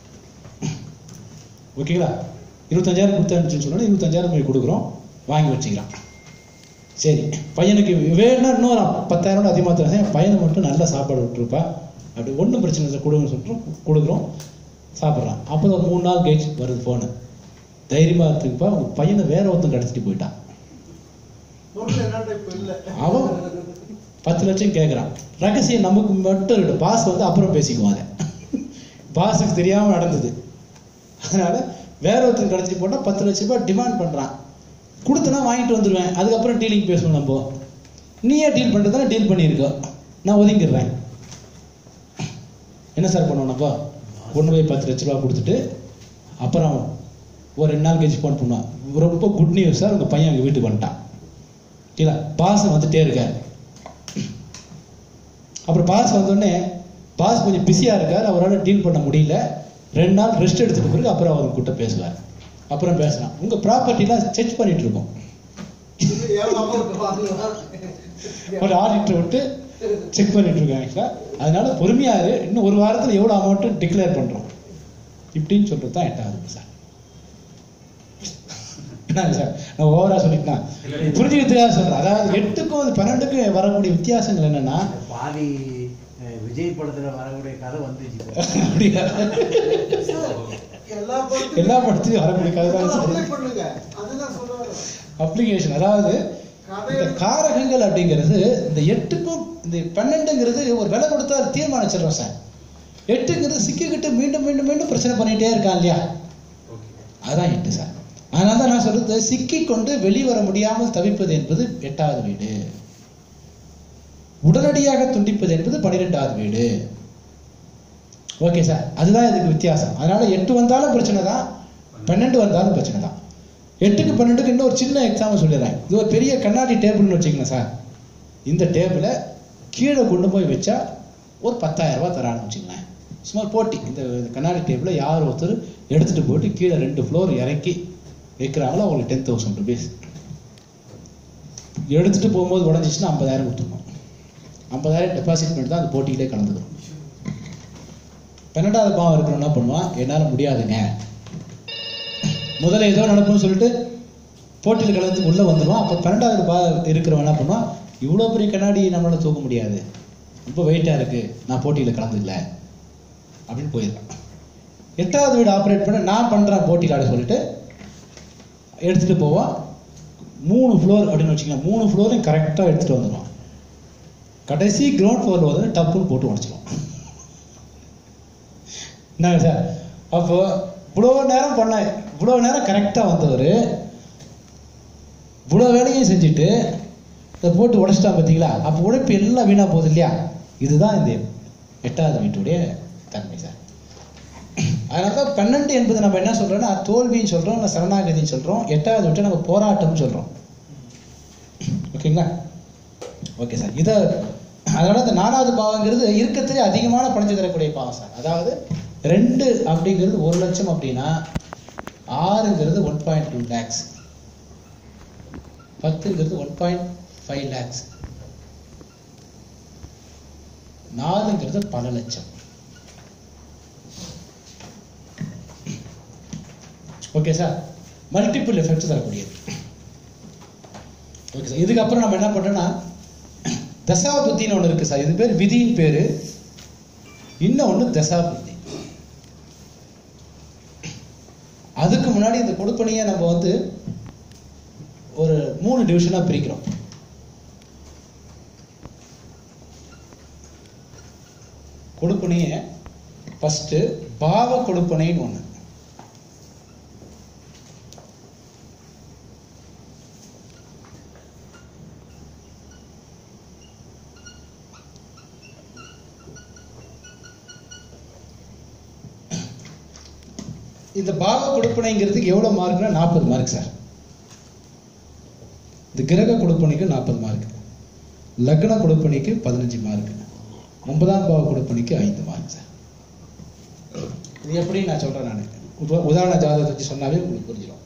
ஓகேங்களா இருபத்தஞ்சாயிரம் கொடுத்து அனுப்பிச்சுன்னு சொன்னா இருபத்தஞ்சாயிரம் போய் கொடுக்குறோம் வாங்கி வச்சுக்கிறான் சரி பையனுக்கு வேணும்னா இன்னொரு பத்தாயிரம் ரூபாய் அதிகமாக தரேன் என் பையனை மட்டும் நல்ல சாப்பாடு விட்டுருப்பா அப்படி ஒன்றும் பிரச்சனை இல்லை கொடுங்கன்னு சொல்லிட்டு கொடுக்குறோம் சாப்பிட்றான் அப்போ ஒரு மூணு நாள் கழிச்சு வருது ஃபோனு தைரியமாக இருக்குப்பா உங்கள் பையனை வேற ஒருத்தன் கடத்திட்டு போயிட்டான் பொருள் என்னடா இப்ப இல்ல அவன் பத்து லட்சம் கேட்குறான் ரகசியம் நமக்கு மட்டும் இருக்கு பாஸ் வந்து அப்புறம் பேசிக்குவான் அதை பாஸுக்கு தெரியாமல் நடந்தது அதனால வேற ஒருத்தர் கடத்திட்டு போட்டால் பத்து லட்ச ரூபாய் டிமாண்ட் பண்ணுறான் கொடுத்தனா வாங்கிட்டு வந்துடுவேன் அதுக்கப்புறம் டீலிங் பேசணும் நம்ம நீயே டீல் பண்ணுறதுனா டீல் பண்ணியிருக்கோம் நான் ஒதுங்கிடுறேன் என்ன சார் பண்ணுவோம் நம்ம கொண்டு போய் பத்து லட்ச ரூபா கொடுத்துட்டு அப்புறம் ஒரு ரெண்டு நாள் கழிச்சு ஃபோன் பண்ணுவான் ரொம்ப குட் நியூஸ் சார் உங்கள் பையன் எங்கள் வீட்டுக்கு வந்துட்டான் இல்லை பாஸ் வந்துட்டே இருக்கார் அப்புறம் பாஸ் வந்தோடனே பாஸ் கொஞ்சம் பிஸியாக இருக்கார் அவரால் டீல் பண்ண முடியல ரெண்டு நாள் ரெஸ்ட் எடுத்துட்டு பிறகு அப்புறம் அவர் கிட்ட பேசுவார் அப்புறம் பேசலாம் உங்கள் ப்ராப்பர்ட்டிலாம் செக் பண்ணிட்டு இருக்கோம் எவ்வளவு amount வாங்கலாம்? ஒரு ஆடிட்டர் விட்டு செக் பண்ணிட்டு இருக்கோம் ஆக்சுவலாக அதனால பொறுமையா இரு இன்னும் ஒரு வாரத்தில் எவ்வளோ அமௌண்ட்டு டிக்ளேர் பண்ணுறோம் இப்படின்னு சொல்றது தான் எட்டாவது சார் என்னங்க சார் நான் ஓவரா சொல்லிட்டேன் புரிஞ்சுக்கிறதுக்காக சொல்றேன் அதாவது எட்டுக்கும் அது பன்னெண்டுக்கும் வரக்கூடிய வித்தியாசங்கள் என்னன்னா பாதி அஹ், விஜய் படத்துல வரக்கூடிய கதை வந்துச்சு இப்போ. அப்படியா எல்லா படத்துக்கும் எல்லா படத்துலையும் வரக்கூடிய கதை தான் apply சார் பண்ணுங்க அதுதான் சொல்ல வரேன். அப்ளிகேஷன் அதாவது இந்த காரகங்கள் அப்படிங்கிறது இந்த எட்டுக்கும் இந்த பன்னெண்டுங்கிறது ஒரு விலை கொடுத்தா அது தீர்மானிச்சிடுறோம் சார் எட்டுங்கிறது சிக்கிக்கிட்டு மீண்டும் மீண்டும் மீண்டும் பிரச்சனை பண்ணிட்டே இருக்கான் இல்லையா ஓகே அதான் எட்டு சார் அதனால தான் நான் சொல்றது சிக்கிக் கொண்டு வெளிவர முடியாமல் தவிப்பது என்பது எட்டாவது வீடு உடனடியாக துண்டிப்பது என்பது பன்னிரெண்டாவது வீடு ஓகே சார் அதுதான் இதுக்கு வித்தியாசம் அதனால எட்டு வந்தாலும் பிரச்சனை தான் பன்னெண்டு வந்தாலும் பிரச்சனை தான் எட்டுக்கு பன்னெண்டுக்கு இன்னும் ஒரு சின்ன எக்ஸாம்பிள் சொல்லிடுறேன் இது ஒரு பெரிய கண்ணாடி டேபிள்னு வச்சுக்கோங்க சார் இந்த டேபிளை கீழே கொண்டு போய் வச்சா ஒரு பத்தாயிரம் ரூபாய் தரான்னு வச்சுங்களேன் சும்மா போட்டி இந்த இந்த கண்ணாடி டேபிளை யார் ஒருத்தர் எடுத்துட்டு போயிட்டு கீழே ரெண்டு ஃப்ளோர் இறக்கி வைக்கிறாங்களோ அவங்களுக்கு டென் தௌசண்ட் ருபீஸ் எடுத்துட்டு போகும்போது உடஞ்சிச்சுன்னா ஐம்பதாயிரம் கொடுத்துருணும் ஐம்பதாயிரம் டெபாசிட் பண்ணிட்டு தான் அந்த போட்டியிலே கலந்துக்கணும் பன்னெண்டாவது பாவம் இருக்கிறவன் என்ன பண்ணுவான் என்னால் முடியாதுங்க முதல்ல ஏதோ நடக்கும்னு சொல்லிட்டு போட்டியில் கலந்து உள்ள வந்துடுவான் அப்போ பன்னெண்டாவது பா இருக்கிறவன் என்ன பண்ணுவான் இவ்வளோ பெரிய கண்ணாடி நம்மளால தூக்க முடியாது ரொம்ப வெயிட்டாக இருக்கு நான் போட்டியில் கலந்துக்கல அப்படின்னு போயிருக்கான் எட்டாவது வீடு ஆப்ரேட் பண்ண நான் பண்றேன் போட்டியில் சொல்லிட்டு எடுத்துட்டு போவான் மூணு ஃப்ளோர் அப்படின்னு வச்சுக்கோங்க மூணு ஃப்ளோரையும் கரெக்டாக எடுத்துகிட்டு வந்துடும் கடைசி கிரவுண்ட் ஃப்ளோரில் வந்து டப்புன்னு போட்டு உடச்சிடும் என்னங்க சார் அப்போ இவ்வளோ நேரம் பண்ண இவ்வளோ நேரம் கரெக்டாக வந்தவர் இவ்வளோ வேலையும் செஞ்சுட்டு இதை போட்டு உடச்சிட்டா பார்த்தீங்களா அப்போ உழைப்பு எல்லாம் வீணாக போகுது இல்லையா இதுதான் இந்த எட்டாவது வீட்டுடைய தன்மை சார் அதனால தான் பன்னெண்டு என்பது நம்ம என்ன சொல்றோம்னா தோல்வின்னு சொல்றோம் இல்லை சரணாகதின்னு சொல்றோம் எட்டாவது விட்டு நம்ம போராட்டம்னு சொல்றோம் ஓகேங்களா ஓகே சார் இதை அதனால இந்த நாலாவது பாவங்கிறது இருக்கத்திலே அதிகமான பணத்தை தரக்கூடிய பாவம் சார் அதாவது ரெண்டு அப்படிங்கிறது ஒரு லட்சம் அப்படின்னா ஆறுங்கிறது ஒன் பாயிண்ட் டூ லேக்ஸ் பத்துங்கிறது ஒன் பாயிண்ட் ஃபைவ் லேக்ஸ் நாலுங்கிறது பல லட்சம் ஓகே சார் மல்டிபிள் எஃபெக்ட் தரக்கூடியது ஓகே சார் இதுக்கப்புறம் நம்ம என்ன பண்றோம்னா தசா புத்தின்னு ஒன்று இருக்கு சார் இது பேர் விதியின் பேரு இன்னொன்று தசா புத்தி அதுக்கு முன்னாடி இந்த கொடுப்பனையை நம்ம வந்து ஒரு மூணு டிவிஷனாக பிரிக்கிறோம் கொடுப்பனையை ஃபஸ்ட்டு பாவ கொடுப்பனைன்னு ஒன்று இந்த பாவ கொடுப்பனைங்கிறதுக்கு எவ்வளோ மார்க்னா நாற்பது மார்க் சார் இந்த கிரக கொடுப்பனைக்கு நாற்பது மார்க் லக்ன கொடுப்பனைக்கு பதினஞ்சு மார்க் ஒன்பதாம் பாவ கொடுப்பனைக்கு ஐந்து மார்க் சார் இது எப்படி நான் சொல்றேன் நான் உத- உதாரண ஜாதகத்தை வச்சு சொன்னாவே உங்களுக்கு புரிஞ்சிடும்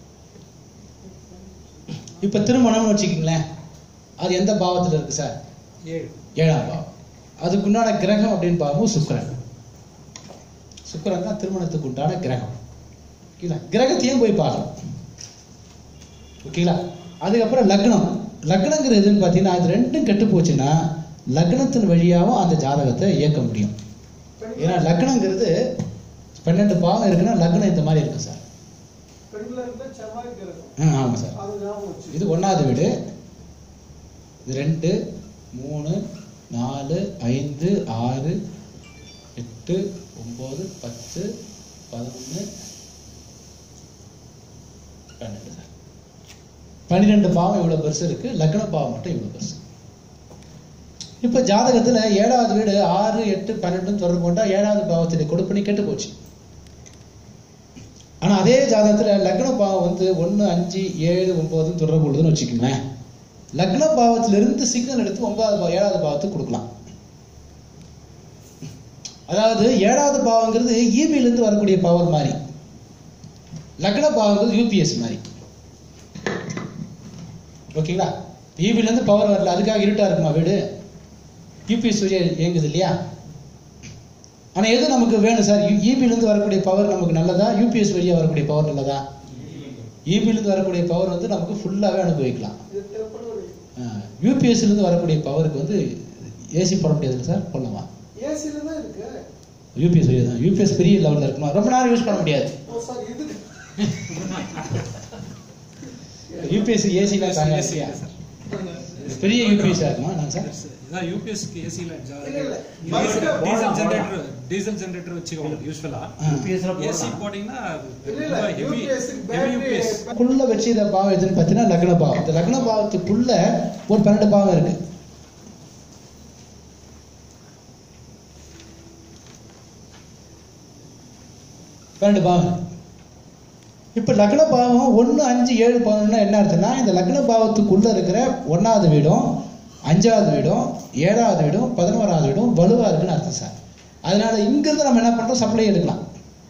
இப்போ திருமணம்னு வச்சுக்கிங்களேன் அது எந்த பாவத்தில் இருக்கு சார் ஏழு ஏழாம் பாவம் அதுக்குண்டான கிரகம் அப்படின்னு பார்ப்போம் சுக்கிரன் சுக்கிரன் தான் திருமணத்துக்கு உண்டான கிரகம் ஓகேங்களா கிரகத்தையும் போய் பார்க்கணும் ஓகேங்களா அதுக்கப்புறம் லக்னம் லக்னங்கிறது எதுன்னு பார்த்தீங்கன்னா அது ரெண்டும் கெட்டு போச்சுன்னா லக்னத்தின் வழியாகவும் அந்த ஜாதகத்தை இயக்க முடியும் ஏன்னா லக்னங்கிறது பன்னெண்டு பாவம் இருக்குன்னா லக்னம் இந்த மாதிரி இருக்கும் சார் பெண்களா இருந்தா செவ்வாய் கிரகம் ஆ ஆமாம் சார் அது ஞாபகம் வச்சு இது ஒன்றாவது வீடு இது ரெண்டு மூணு நாலு ஐந்து ஆறு எட்டு ஒம்பது பத்து பதினொன்று பன்னெண்டு சார் பன்னிரெண்டு பாவம் இவ்வளோ பெருசு இருக்கு லக்ன பாவம் மட்டும் இவ்வளோ பெருசு இப்போ ஜாதகத்தில் ஏழாவது வீடு ஆறு எட்டு பன்னெண்டுன்னு தொடர்பு கொண்டா ஏழாவது பாவத்துடைய கொடுப்பனி கெட்டு போச்சு ஆனா அதே ஜாதகத்துல லக்ன பாவம் வந்து ஒண்ணு அஞ்சு ஏழு ஒன்பதுன்னு தொடர்பு கொள்ளுதுன்னு வச்சுக்கோங்களேன் லக்ன பாவத்திலிருந்து சிக்னல் எடுத்து ஒன்பதாவது பாவம் ஏழாவது பாவத்துக்கு கொடுக்கலாம் அதாவது ஏழாவது பாவங்கிறது ஈபில இருந்து வரக்கூடிய பவர் மாதிரி லக்ன பாவங்கிறது யூபிஎஸ் மாதிரி ஓகேங்களா ஈபில இருந்து பவர் வரல அதுக்காக இருட்டா இருக்குமா வீடு யூபிஎஸ் வழியா இயங்குது இல்லையா ஆனா எது நமக்கு வேணும் சார் ஈபில இருந்து வரக்கூடிய பவர் நமக்கு நல்லதா யூபிஎஸ் வழியா வரக்கூடிய பவர் நல்லதா ஈபில இருந்து வரக்கூடிய பவர் வந்து நமக்கு ஃபுல்லாவே அனுபவிக்கலாம் இது டெம்பரவரி யூபிஎஸ்ல இருந்து வரக்கூடிய பவருக்கு வந்து ஏசி போட முடியாது சார் போடலாமா ஏசில தான் இருக்கு யூபிஎஸ் வழியா தான் யூபிஎஸ் பெரிய லெவல்ல இருக்குமா ரொம்ப நேரம் யூஸ் பண்ண முடியாது ஓ சார் இது யூபிஎஸ் ஏசிலாம் தாங்காது இல்லையா பெரிய யூபிஎஸ் இருக்குமா நான் சார் இதான் யூபிஎஸ்க்கு ஏசியில் இல்ல, இல்ல. பஸ்ல டீசல் ஜென்ரேட்டர் டீசல் ஜென்ரேட்டர் வச்சுக்கோங்க யூஸ்வலா UPS-ல ஏசி போடலாம். போட்டீங்கன்னா இல்ல இல்ல ஹெவி UPS க்கு ஹெவி battery யூபிஎஸ் குள்ள வச்சு இந்த பாவம் எதுன்னு பார்த்தீங்கன்னா லக்ன பாவம் இந்த லக்ன பாவத்துக்குள்ள ஒரு பன்னெண்டு பாவம் இருக்கு பன்னெண்டு பாவம் இப்ப லக்ன பாவம் ஒண்ணு அஞ்சு ஏழு பதினொன்னா என்ன அர்த்தம்னா இந்த லக்ன பாவத்துக்குள்ள இருக்கிற ஒன்னாவது வீடும் அஞ்சாவது வீடும் ஏழாவது வீடும் பதினோராவது வீடும் வலுவா இருக்குன்னு அர்த்தம் சார் அதனால இங்கிருந்து நம்ம என்ன பண்றோம் சப்ளை எடுக்கலாம்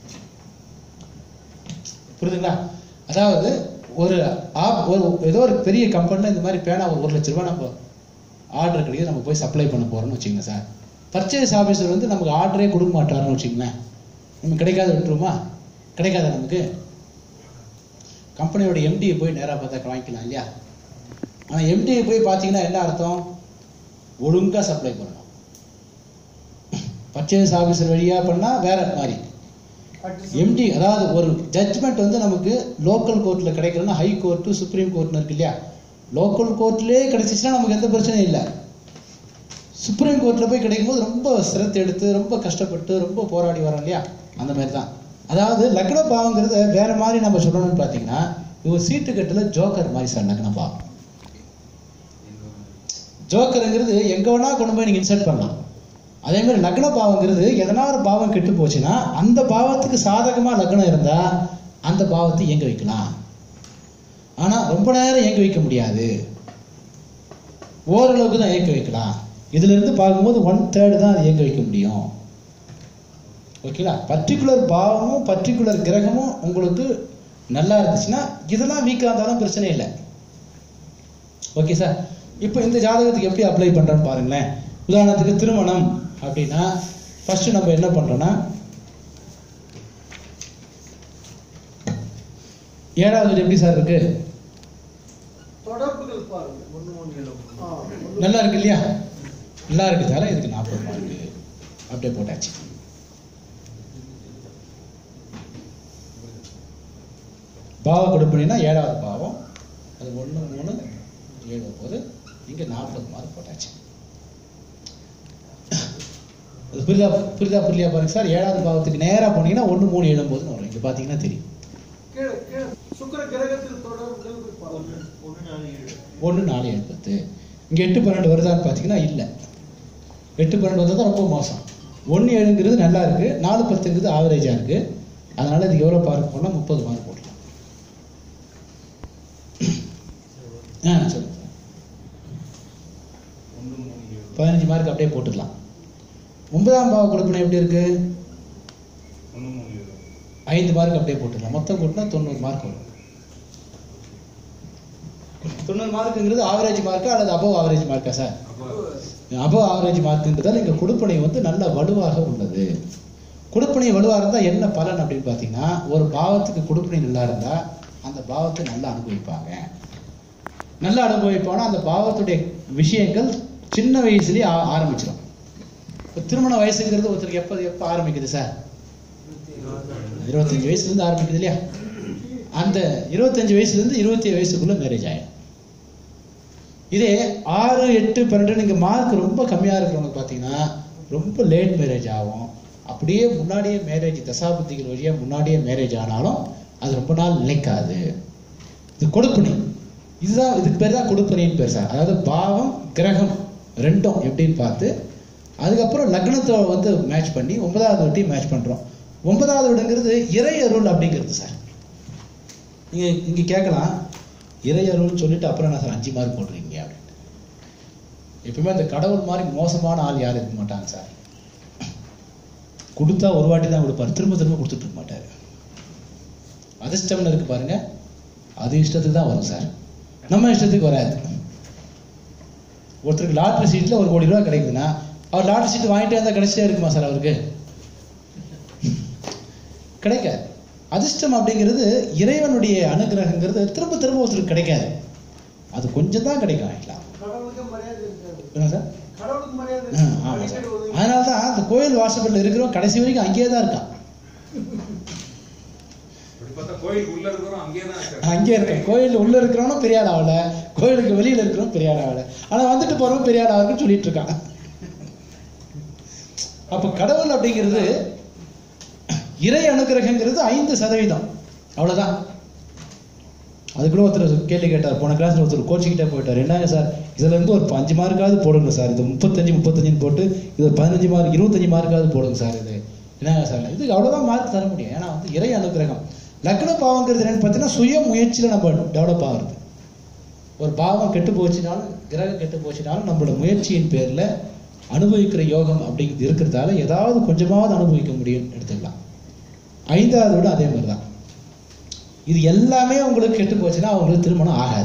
புரியுதுங்களா அதாவது ஒரு ஆப் ஒரு ஏதோ ஒரு பெரிய கம்பெனியில் இந்த மாதிரி பேனா ஒரு ஒரு லட்ச ரூபாய் நம்ம ஆர்டர் கிடையாது நம்ம போய் சப்ளை பண்ண போறோம்னு வச்சுக்கோங்க சார் பர்ச்சேஸ் ஆஃபீஸர் வந்து நமக்கு ஆர்டரே கொடுக்க மாட்டாருன்னு வச்சுக்கோங்களேன் நமக்கு கிடைக்காத விட்டுருமா கிடைக்காத நமக்கு கம்பெனியோட எம்டியை போய் நேராக பார்த்தா வாங்கிக்கலாம் இல்லையா ஆனால் எம்டியை போய் பார்த்தீங்கன்னா என்ன அர்த்தம் ஒழுங்கா சப்ளை பண்ணணும் பர்ச்சேஸ் ஆஃபீஸர் வழியா பண்ணா வேற மாதிரி எம்டி அதாவது ஒரு ஜட்ஜ்மெண்ட் வந்து நமக்கு லோக்கல் கோர்ட்ல கிடைக்கலன்னா ஹை கோர்ட்டு சுப்ரீம் கோர்ட்னு இருக்கு இல்லையா லோக்கல் கோர்ட்லேயே கிடைச்சிச்சுன்னா நமக்கு எந்த பிரச்சனையும் இல்லை சுப்ரீம் கோர்ட்டில் போய் கிடைக்கும் போது ரொம்ப சிரத்தை எடுத்து ரொம்ப கஷ்டப்பட்டு ரொம்ப போராடி வரோம் இல்லையா அந்த மாதிரி தான் அதாவது லக்ன பாவங்கிறத வேற மாதிரி நம்ம சொல்லணும்னு பார்த்தீங்கன்னா இவர் சீட்டு கட்டில் ஜோக்கர் மாதிரி சார் லக்ன பாவம் ஜோக்கருங்கிறது எங்க வேணா கொண்டு போய் நீங்க இன்சர்ட் பண்ணலாம் அதே மாதிரி லக்ன பாவங்கிறது எதனா ஒரு பாவம் கெட்டு போச்சுன்னா அந்த பாவத்துக்கு சாதகமா லக்னம் இருந்தா அந்த பாவத்தை இயங்க வைக்கலாம் ஆனா ரொம்ப நேரம் இயங்க வைக்க முடியாது ஓரளவுக்கு தான் இயக்க வைக்கலாம் இதுல இருந்து பார்க்கும்போது ஒன் தேர்டு தான் அது இயங்க வைக்க முடியும் ஓகேங்களா பர்டிகுலர் பாவமும் பர்டிகுலர் கிரகமும் உங்களுக்கு நல்லா இருந்துச்சுன்னா இதெல்லாம் வீக்காக இருந்தாலும் பிரச்சனை இல்லை ஓகே சார் இப்போ இந்த ஜாதகத்துக்கு எப்படி அப்ளை பண்றோம்னு பாருங்களேன் உதாரணத்துக்கு திருமணம் அப்படின்னா ஃபர்ஸ்ட் நம்ம என்ன பண்றோம்னா ஏழாவது வீடு எப்படி சார் இருக்கு தொடர்புகள் பாருங்க ஒண்ணு மூணு ஏழு ஆ, ஒண்ணு- நல்லா இருக்கு இல்லையா நல்லா இருக்கு சார் இதுக்கு நாற்பது மார்க்கு அப்படியே போட்டாச்சு பாவ கொடுப்பினா ஏழாவது பாவம் அது ஒன்று மூணு ஏழு போது இங்கே நாற்பது மார்க் போட்டாச்சு அது புரியுதா புரியுதா புரியலையா பாருங்க சார் ஏழாவது பாவத்துக்கு நேராக போனீங்கன்னா ஒன்று மூணு ஏழு போதுன்னு வரும் இங்கே பார்த்தீங்கன்னா தெரியும் கீழே கீழே சுக்கிர கிரகத்தில் தொடர்புகள் போய் பாருங்க ஒண்ணு ஒண்ணு நாலு ஏழு ஒன்று நாலு ஏழு பத்து இங்கே எட்டு பன்னெண்டு வருதான்னு பார்த்தீங்கன்னா இல்லை எட்டு பன்னெண்டு வந்தால் தான் ரொம்ப மோசம் ஒன்று ஏழுங்கிறது நல்லா இருக்கு நாலு பத்துங்கிறது ஆவரேஜாக இருக்கு அதனால இது எவ்வளோ மார்க் போனால் முப்பது மார்க் போடலாம் ஆ சொல்லுங்க சார் ஒன்று மூணு ஏழு பதினஞ்சு மார்க் அப்படியே போட்டுக்கலாம் ஒன்பதாம் பாவ கொடுப்பினை எப்படி இருக்கு ஒன்று மூணு ஏழு ஐந்து மார்க் அப்படியே போட்டுக்கலாம் மொத்தம் கூட்டினா தொண்ணூறு மார்க் வரும் தொண்ணூறு மார்க்குங்கிறது ஆவரேஜ் மார்க்கா அல்லது அபவ் ஆவரேஜ் மார்க்கா சார் அப்போ அபவ் ஆவரேஜ் மார்க்குன்றதால் இங்கே கொடுப்பனை வந்து நல்ல வலுவாக உள்ளது கொடுப்பனை வலுவாக இருந்தால் என்ன பலன் அப்படின்னு பார்த்தீங்கன்னா ஒரு பாவத்துக்கு கொடுப்பனை நல்லா இருந்தால் அந்த பாவத்தை நல்லா அனுபவிப்பாங்க நல்லா அனுபவிப்பானா அந்த பாவத்துடைய விஷயங்கள் சின்ன வயசுலயே ஆ- ஆரம்பிச்சிடும் இப்போ திருமண வயசுங்கிறது ஒருத்தருக்கு எப்போ எப்போ ஆரம்பிக்குது சார் இருபத்தஞ்சு வயசுலேருந்து ஆரம்பிக்குது இல்லையா அந்த இருபத்தஞ்சு வயசுலேருந்து இருபத்தி வயசுக்குள்ள மேரேஜ் ஆயிடும் இதே ஆறு எட்டு பன்னெண்டு நீங்க மார்க் ரொம்ப கம்மியா இருக்கிறவங்க பார்த்தீங்கன்னா ரொம்ப லேட் மேரேஜ் ஆகும் அப்படியே முன்னாடியே மேரேஜ் தசாபுத்திகள் வழியா முன்னாடியே மேரேஜ் ஆனாலும் அது ரொம்ப நாள் நிலைக்காது இது கொடுப்பனை இதுதான் இதுக்கு பேர் தான் கொடுப்பனைன்னு பேர் சார் அதாவது பாவம் கிரகம் ரெண்டும் எப்படின்னு பார்த்து அதுக்கப்புறம் லக்னத்தை வந்து மேட்ச் பண்ணி ஒன்பதாவது வட்டி மேட்ச் பண்றோம் ஒன்பதாவது வீடுங்கிறது இறை அருள் அப்படிங்கிறது சார் நீங்க இங்க கேட்கலாம் இறை அருள்னு சொல்லிட்டு அப்புறம் என்ன சார் அஞ்சு மார்க் போடுறீங்க அப்படின்ட்டு எப்பவுமே அந்த கடவுள் மாதிரி மோசமான ஆள் யாரும் இருக்க மாட்டாங்க சார் கொடுத்தா ஒரு வாட்டி தான் கொடுப்பாரு திரும்ப திரும்ப கொடுத்துட்டு இருக்க மாட்டாரு அதிர்ஷ்டம்னு இருக்கு பாருங்க அது இஷ்டத்துக்கு தான் வரும் சார் நம்ம இஷ்டத்துக்கு வராது ஒருத்தருக்கு லாட்ரி சீட்ல ஒரு கோடி ரூபாய் கிடைக்குதுன்னா அவர் லாட்ரி சீட் வாங்கிட்டே இருந்தா கிடைச்சிட்டே இருக்குமா சார் அவருக்கு கிடைக்காது அதிர்ஷ்டம் அப்படிங்கிறது இறைவனுடைய அனுகிரகங்கிறது திரும்ப திரும்ப ஒருத்தருக்கு கிடைக்காது அது கொஞ்சம் தான் கிடைக்கும் ஆக்சுவலா கடவுளுக்கு மரியாதை இருக்காது என்ன சார் கடவுளுக்கு மரியாதை ஆ, இருக்காது. ஆமா சார் அடிக்கடி உதவி அதனால தான் அந்த கோயில் வாசப்படில் இருக்கிறவன் கடைசி வரைக்கும் அங்கேயே தான் இருக்கான் அப்படி பார்த்தா கோயில் உள்ள இருக்கிறோம் அங்கேயே தான் இருக்காரு. அங்கேயே இருக்கான் கோயில் உள்ள இருக்கிறவனும் பெரிய ஆள் ஆகல கோயிலுக்கு வெளியில இருக்கிறவன் பெரிய ஆள் ஆகல ஆனா வந்துட்டு போறவன் பெரிய ஆள் ஆகுன்னு சொல்லிட்டு இருக்கான் அப்ப கடவுள் அப்படிங்கிறது இறை அனுகிரகங்கிறது ஐந்து சதவீதம் அவ்வளவுதான் அது கூட ஒருத்தர் கேள்வி கேட்டார் போன கிளாஸ்ல ஒருத்தர் கோச்சிக்கிட்டே போயிட்டார் என்னங்க சார் இதுல இருந்து ஒரு அஞ்சு மார்க்காவது போடுங்க சார் இது முப்பத்தஞ்சு முப்பத்தஞ்சுன்னு போட்டு இது ஒரு பதினஞ்சு மார்க் இருபத்தஞ்சு மார்க்காவது போடுங்க சார் இது என்னங்க சார் இதுக்கு அவ்வளவுதான் மார்க் தர முடியும் ஏன்னா வந்து இறை அனுகிரகம் லக்ன பாவங்கிறது என்னன்னு பார்த்தீங்கன்னா சுய முயற்சியில நம்ம டெவலப் ஆகுறது ஒரு பாவம் கெட்டு போச்சுனாலும் கிரகம் கெட்டு போச்சுனாலும் நம்மளோட முயற்சியின் பேர்ல அனுபவிக்கிற யோகம் அப்படிங்கிறது இருக்கிறதால ஏதாவது கொஞ்சமாவது அனுபவிக்க முடியும் எடுத்துக்கலாம் ஐந்தாவது விட அதே மாதிரி தான் இது எல்லாமே உங்களுக்கு கெட்டு போச்சுன்னா அவங்களுக்கு திருமணம் ஆகாது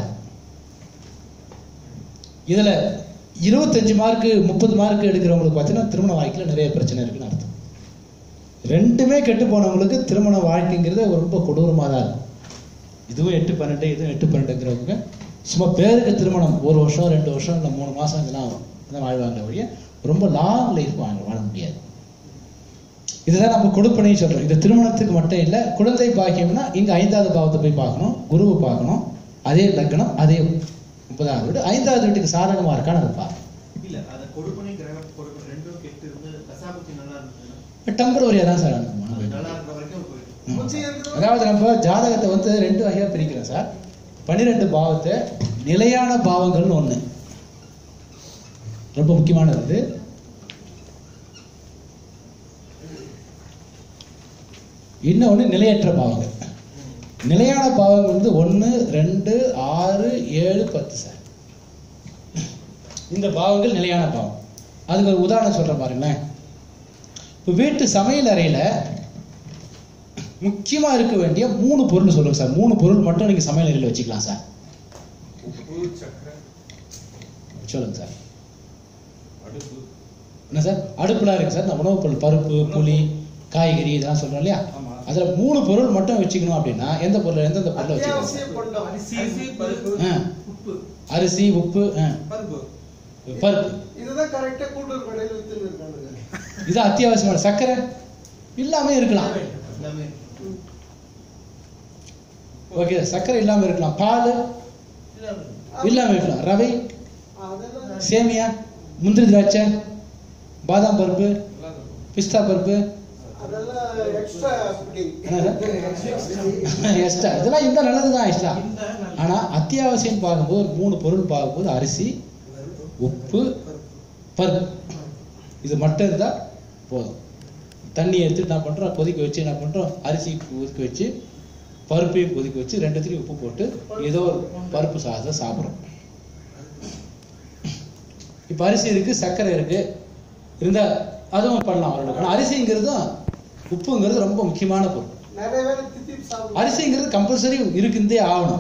இதுல இருபத்தஞ்சு மார்க்கு முப்பது மார்க் எடுக்கிறவங்களுக்கு பார்த்தீங்கன்னா திருமண வாழ்க்கையில நிறைய பிரச்சனை இருக்குன்னு அர்த்தம் ரெண்டுமே கெட்டு போனவங்களுக்கு திருமண வாழ்க்கைங்கிறது ரொம்ப கொடூரமாக தான் இருக்கும் இதுவும் எட்டு பன்னெண்டு இதுவும் எட்டு பன்னெண்டுங்கிறவங்க சும்மா பேருக்கு திருமணம் ஒரு வருஷம் ரெண்டு வருஷம் இல்லை மூணு மாசம் இதெல்லாம் தான் வாழ்வாங்க ஒழிய ரொம்ப லாங் லைஃப் வாழ வாழ முடியாது இதுதான் நம்ம கொடுப்பனையும் சொல்றோம் இது திருமணத்துக்கு மட்டும் இல்லை குழந்தை பாக்கியம்னா இங்க ஐந்தாவது பாவத்தை போய் பார்க்கணும் குருவை பார்க்கணும் அதே லக்னம் அதே முப்பதாவது வீடு ஐந்தாவது வீட்டுக்கு சாதகமா இருக்கான்னு அதை பாருங்க இல்ல அத கொடுப்பனை கிரக கொடுப்பனை ரெண்டும் கெட்டு இருந்து தசாபத்தி நல்லா இருந்ததுன்னா டெம்பரவரியா தான் சார் அனுப்பும் அது நல்லா இருக்கிற வரைக்கும் போயிடும் ம். முந்தி இருக்கிற அதாவது நம்ம ஜாதகத்தை வந்து ரெண்டு வகையா பிரிக்கிறோம் சார் பன்னிரெண்டு பாவத்தை நிலையான பாவங்கள்னு ஒண்ணு ரொம்ப முக்கியமானது இது இன்னொன்னு நிலையற்ற பாவங்கள் நிலையான பாவங்கள் வந்து ஒன்று ரெண்டு ஆறு ஏழு பத்து சார் இந்த பாவங்கள் நிலையான பாவம் அதுக்கு ஒரு உதாரணம் சொல்றேன் பாருங்களேன் இப்போ வீட்டு சமையல் அறையில முக்கியமா இருக்க வேண்டிய மூணு பொருள் சொல்லுங்க சார் மூணு பொருள் மட்டும் நீங்க சமையல் அறையில் வச்சுக்கலாம் சார் உப்பு சக்கரை சொல்லுங்க சார் அடுப்பு என்ன சார் அடுப்புலாம் இருக்கு சார் நான் உணவுப் பொருள் பருப்பு புளி காய்கறி இதெல்லாம் சொல்றோம் இல்லையா ஆமா. அதுல மூணு பொருள் மட்டும் வச்சுக்கணும் அப்படின்னா எந்த பொருள் எந்தெந்த பொருளை வச்சுக்கலாம் அத்தியாவசிய பண்டம் அரிசி பருப்பு ஆ, உப்பு அரிசி உப்பு ஆ, பருப்பு பருப்பு இதுதான் கரெக்டா கூட்டுறவு கடையில் வித்துன்னு இருக்கானுங்க இது அத்தியாவசியமான சர்க்கரை இல்லாம இருக்கலாம் எல்லாமே ஓகே சர்க்கரை இல்லாம இருக்கலாம் பால் எல்லாமே இல்லாம இருக்கலாம் ரவை அதெல்லாம் சேமியா முந்திரி திராட்சை பாதாம் பருப்பு பிஸ்தா பருப்பு அதெல்லாம் எக்ஸ்ட்ரா எக்ஸ்ட்ரா இதெல்லாம் இருந்தா நல்லதுதான் எக்ஸ்ட்ரா இந்த நல்ல- ஆனா அத்தியாவசியம் பார்க்கும்போது ஒரு மூணு பொருள் பார்க்கும்போது அரிசி உப்பு பருப்பு இது மட்டும் இருந்தா போதும் தண்ணி எடுத்து என்ன பண்றோம் கொதிக்க வச்சு என்ன பண்றோம் அரிசி கொதிக்க வச்சு பருப்பையும் கொதிக்க வச்சு ரெண்டுத்துலையும் உப்பு போட்டு ஏதோ ஒரு பருப்பு சாதத்தை சாப்பிட்றோம் இப்ப அரிசி இருக்கு சர்க்கரை இருக்கு இருந்தா அதுவும் பண்ணலாம் அவர்களுக்கு ஆனா அரிசிங்கிறதும் உப்புங்கிறது ரொம்ப முக்கியமான பொருள் நிறைய பேர் தித்தி சாப்பிடுவாங்க அரிசிங்கிறது கம்பல்சரி இருக்குந்தே ஆகணும்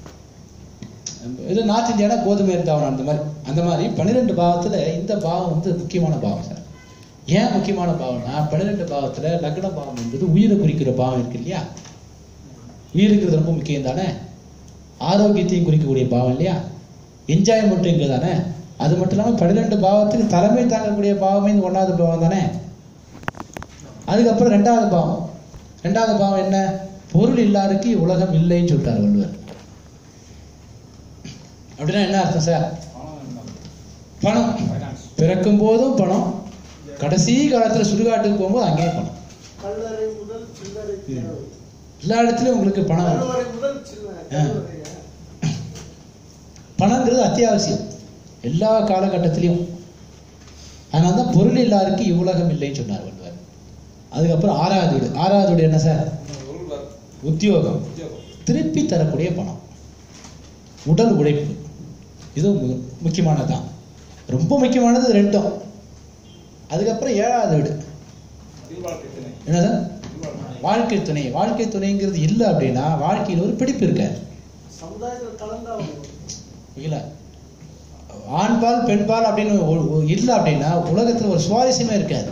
இது நார்த் இந்தியானா கோதுமை இருந்தாகணும் அந்த மாதிரி அந்த மாதிரி பன்னிரெண்டு பாவத்துல இந்த பாவம் வந்து முக்கியமான பாவம் சார் ஏன் முக்கியமான பாவம்னா பன்னிரெண்டு பாவத்துல லக்ன பாவம் என்பது உயிரை குறிக்கிற பாவம் இருக்கு இல்லையா உயிருங்கிறது ரொம்ப முக்கியம் தானே ஆரோக்கியத்தையும் குறிக்கக்கூடிய பாவம் இல்லையா என்ஜாய்மெண்ட் இங்க தானே அது மட்டும் இல்லாம பன்னிரெண்டு பாவத்துக்கு தலைமை தாங்கக்கூடிய பாவமே இந்த ஒன்னாவது பாவம் தானே அதுக்கப்புறம் ரெண்டாவது பாவம் ரெண்டாவது பாவம் என்ன பொருள் இல்லாருக்கு உலகம் இல்லைன்னு சொல்லிட்டார் வள்ளுவர் அப்படின்னா என்ன அர்த்தம் சார் பணம் பிறக்கும் போதும் பணம் கடைசி காலத்துல சுடுகாட்டுக்கு போகும்போது அங்கேயும் பணம் கல்லறை முதல் சில்லறை தேவை. எல்லா இடத்துலயும் உங்களுக்கு பணம் வரும். கருவறை முதல் சில்லறை ஆ. கருவறையா? பணங்கிறது அத்தியாவசியம் எல்லா காலகட்டத்திலையும் அதனால தான் பொருள் இல்லாருக்கு இவ்வுலகம் இல்லைன்னு சொன்னார் வள்ளுவர் அதுக்கப்புறம் ஆறாவது வீடு ஆறாவது வீடு என்ன சார் உத்தியோகம் திருப்பி தரக்கூடிய பணம் உடல் உழைப்பு இது மு- முக்கியமானதுதான் ரொம்ப முக்கியமானது இது ரெண்டும் அதுக்கப்புறம் ஏழாவது வீடு என்ன சார் வாழ்க்கை துணை வாழ்க்கை துணைங்கிறது இல்லை அப்படின்னா வாழ்க்கையில் ஒரு பிடிப்பு இருக்காது சமுதாயத்தில் கலந்தாகணும் இல்ல ஆண்பால் பெண்பால் அப்படின்னு ஒ- ஒ- இல்லை அப்படின்னா உலகத்துல ஒரு சுவாரஸ்யமே இருக்காது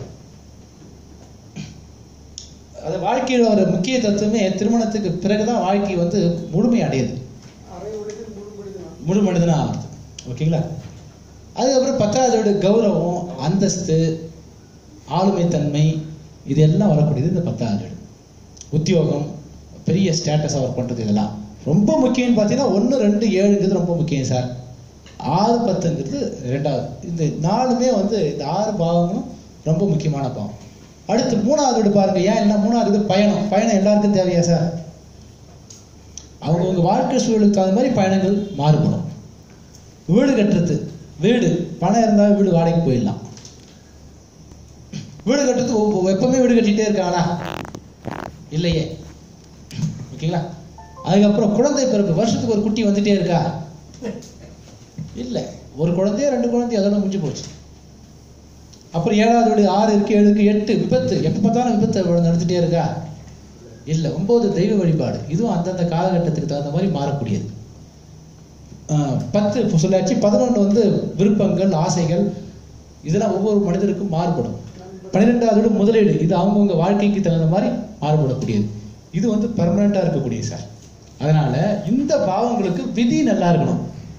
அது வாழ்க்கையில ஒரு முக்கிய தத்துவமே திருமணத்துக்கு பிறகுதான் வாழ்க்கை வந்து முழுமை அடையுது அரை உடைகள் முழு மனிதனா முழு மனிதனா ஆகுது ஓகேங்களா அதுக்கப்புறம் பத்தாவது வீடு கௌரவம் அந்தஸ்து ஆளுமைத்தன்மை இது எல்லாம் வரக்கூடியது இந்த பத்தாவது வீடு உத்தியோகம் பெரிய ஸ்டேட்டஸ் அவர் பண்றது இதெல்லாம் ரொம்ப முக்கியம்னு பார்த்தீங்கன்னா ஒன்று ரெண்டு ஏழுங்கிறது ரொம்ப முக்கியம் சார் ஆறு பத்துங்கிறது ரெண்டாவது இந்த நாலுமே வந்து இந்த ஆறு பாவங்களும் ரொம்ப முக்கியமான பாவம் அடுத்து மூணாவது வீடு பாருங்க ஏன் என்ன மூணாவது வீடு பயணம் பயணம் எல்லாருக்கும் தேவையா சார் அவங்கவுங்க வாழ்க்கை சூழலுக்கு தகுந்த மாதிரி பயணங்கள் மாறுபடும் வீடு கட்டுறது வீடு பணம் இருந்தால் வீடு வாடகைக்கு போயிடலாம் வீடு கட்டுறது ஒவ்வொ- எப்பவுமே வீடு கட்டிட்டே இருக்காங்களா இல்லையே ஓகேங்களா அதுக்கப்புறம் குழந்தை பிறப்பு வருஷத்துக்கு ஒரு குட்டி வந்துட்டே இருக்கா இல்லை ஒரு குழந்தையோ ரெண்டு குழந்தையோ அதோட முடிஞ்சு போச்சு அப்புறம் ஏழாவது வீடு ஆறு இருக்கு ஏழு இருக்கு எட்டு விபத்து எப்போ பார்த்தாலும் விபத்து நடந்துட்டே இருக்கா இல்லை ஒன்பது தெய்வ வழிபாடு இதுவும் அந்தந்த காலகட்டத்துக்கு தகுந்த மாதிரி மாறக்கூடியது ஆஹ் பத்து இப்போ சொல்லாச்சு பதினொன்று வந்து விருப்பங்கள் ஆசைகள் இதெல்லாம் ஒவ்வொரு மனிதருக்கும் மாறுபடும் பன்னிரெண்டாவது வீடு முதலீடு இது அவங்கவுங்க வாழ்க்கைக்கு தகுந்த மாதிரி மாறுபடக்கூடியது இது வந்து பெர்மனண்டா இருக்கக்கூடியது சார் அதனால இந்த பாவங்களுக்கு விதி நல்லா இருக்கணும்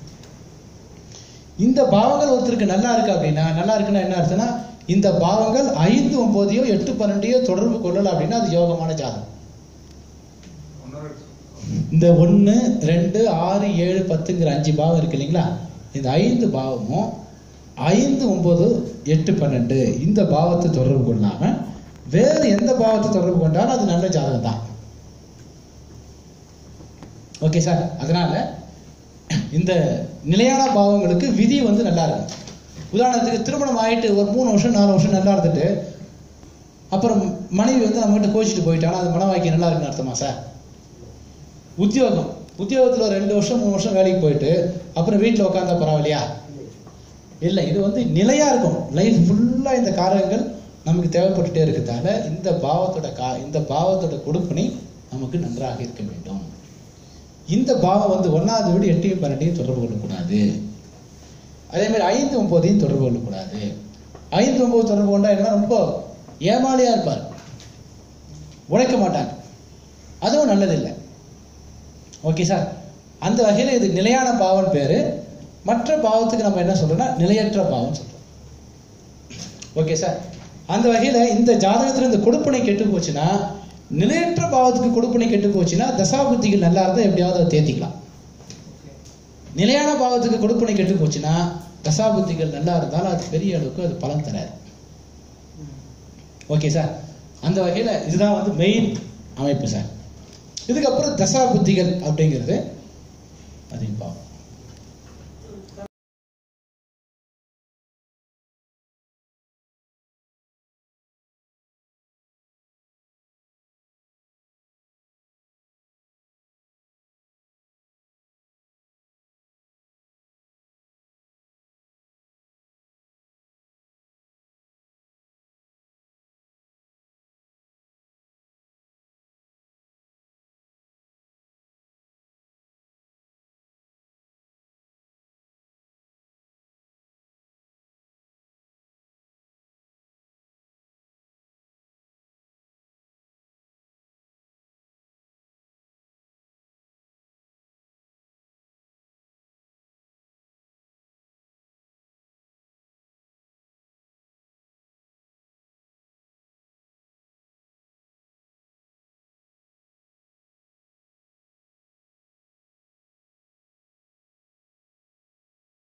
இந்த பாவங்கள் ஒருத்தருக்கு நல்லா இருக்கு அப்படின்னா நல்லா இருக்குன்னா என்ன அர்த்தம்னா இந்த பாவங்கள் ஐந்து ஒன்பதையோ எட்டு பன்னெண்டையோ தொடர்பு கொள்ளல அப்படின்னா அது யோகமான ஜாதகம் இந்த ஒன்று ரெண்டு ஆறு ஏழு பத்துங்கிற அஞ்சு பாவம் இருக்கு இல்லைங்களா இந்த ஐந்து பாவமும் ஐந்து ஒன்பது எட்டு பன்னெண்டு இந்த பாவத்தை தொடர்பு கொள்ளாம வேறு எந்த பாவத்தை தொடர்பு கொண்டாலும் அது நல்ல ஜாதகம் தான் ஓகே சார் அதனால இந்த நிலையான பாவங்களுக்கு விதி வந்து நல்லா இருக்கும் உதாரணத்துக்கு திருமணம் ஆயிட்டு ஒரு மூணு வருஷம் நாலு வருஷம் நல்லா இருந்துட்டு அப்புறம் மனைவி வந்து நம்மகிட்ட கோச்சிட்டு போயிட்டானா அது மன வாக்கியம் நல்லா இருக்குன்னு அர்த்தமா சார் உத்தியோகம் உத்தியோகத்துல ஒரு ரெண்டு வருஷம் மூணு வருஷம் வேலைக்கு போயிட்டு அப்புறம் வீட்டில் உட்காந்தா பரவாயில்லையா இல்லை இது வந்து நிலையா இருக்கும் லைஃப் ஃபுல்லா இந்த காரகங்கள் நமக்கு தேவைப்பட்டுட்டே இருக்கிறதால இந்த பாவத்தோட கா இந்த பாவத்தோட கொடுப்பனை நமக்கு நன்றாக இருக்க வேண்டும் இந்த பாவம் வந்து ஒன்னாவது வீடு எட்டையும் பன்னெண்டையும் தொடர்பு கொள்ளக்கூடாது அதே மாதிரி ஐந்து ஒன்பதையும் தொடர்பு கொள்ளக்கூடாது ஐந்து ஒன்பது தொடர்பு கொண்டா என்ன ரொம்ப ஏமாளியா இருப்பார் உழைக்க மாட்டாங்க அதுவும் நல்லதில்லை ஓகே சார் அந்த வகையில் இது நிலையான பாவம் பேரு மற்ற பாவத்துக்கு நம்ம என்ன சொல்றோம்னா நிலையற்ற பாவம் சொல்றோம் ஓகே சார் அந்த வகையில இந்த ஜாதகத்துல இந்த கொடுப்பனை கெட்டு போச்சுன்னா நிலையற்ற பாவத்துக்கு கொடுப்பனை கெட்டு போச்சுன்னா தசாபுத்திகள் நல்லா இருந்தா எப்படியாவது அதை தேத்திக்கலாம் நிலையான பாவத்துக்கு கொடுப்பனை கெட்டு போச்சுன்னா தசாபுத்திகள் நல்லா இருந்தாலும் அது பெரிய அளவுக்கு அது பலன் தராது ஓகே சார் அந்த வகையில இதுதான் வந்து மெயின் அமைப்பு சார் இதுக்கப்புறம் தசா புத்திகள் அப்படிங்கிறது அதையும் பார்ப்போம்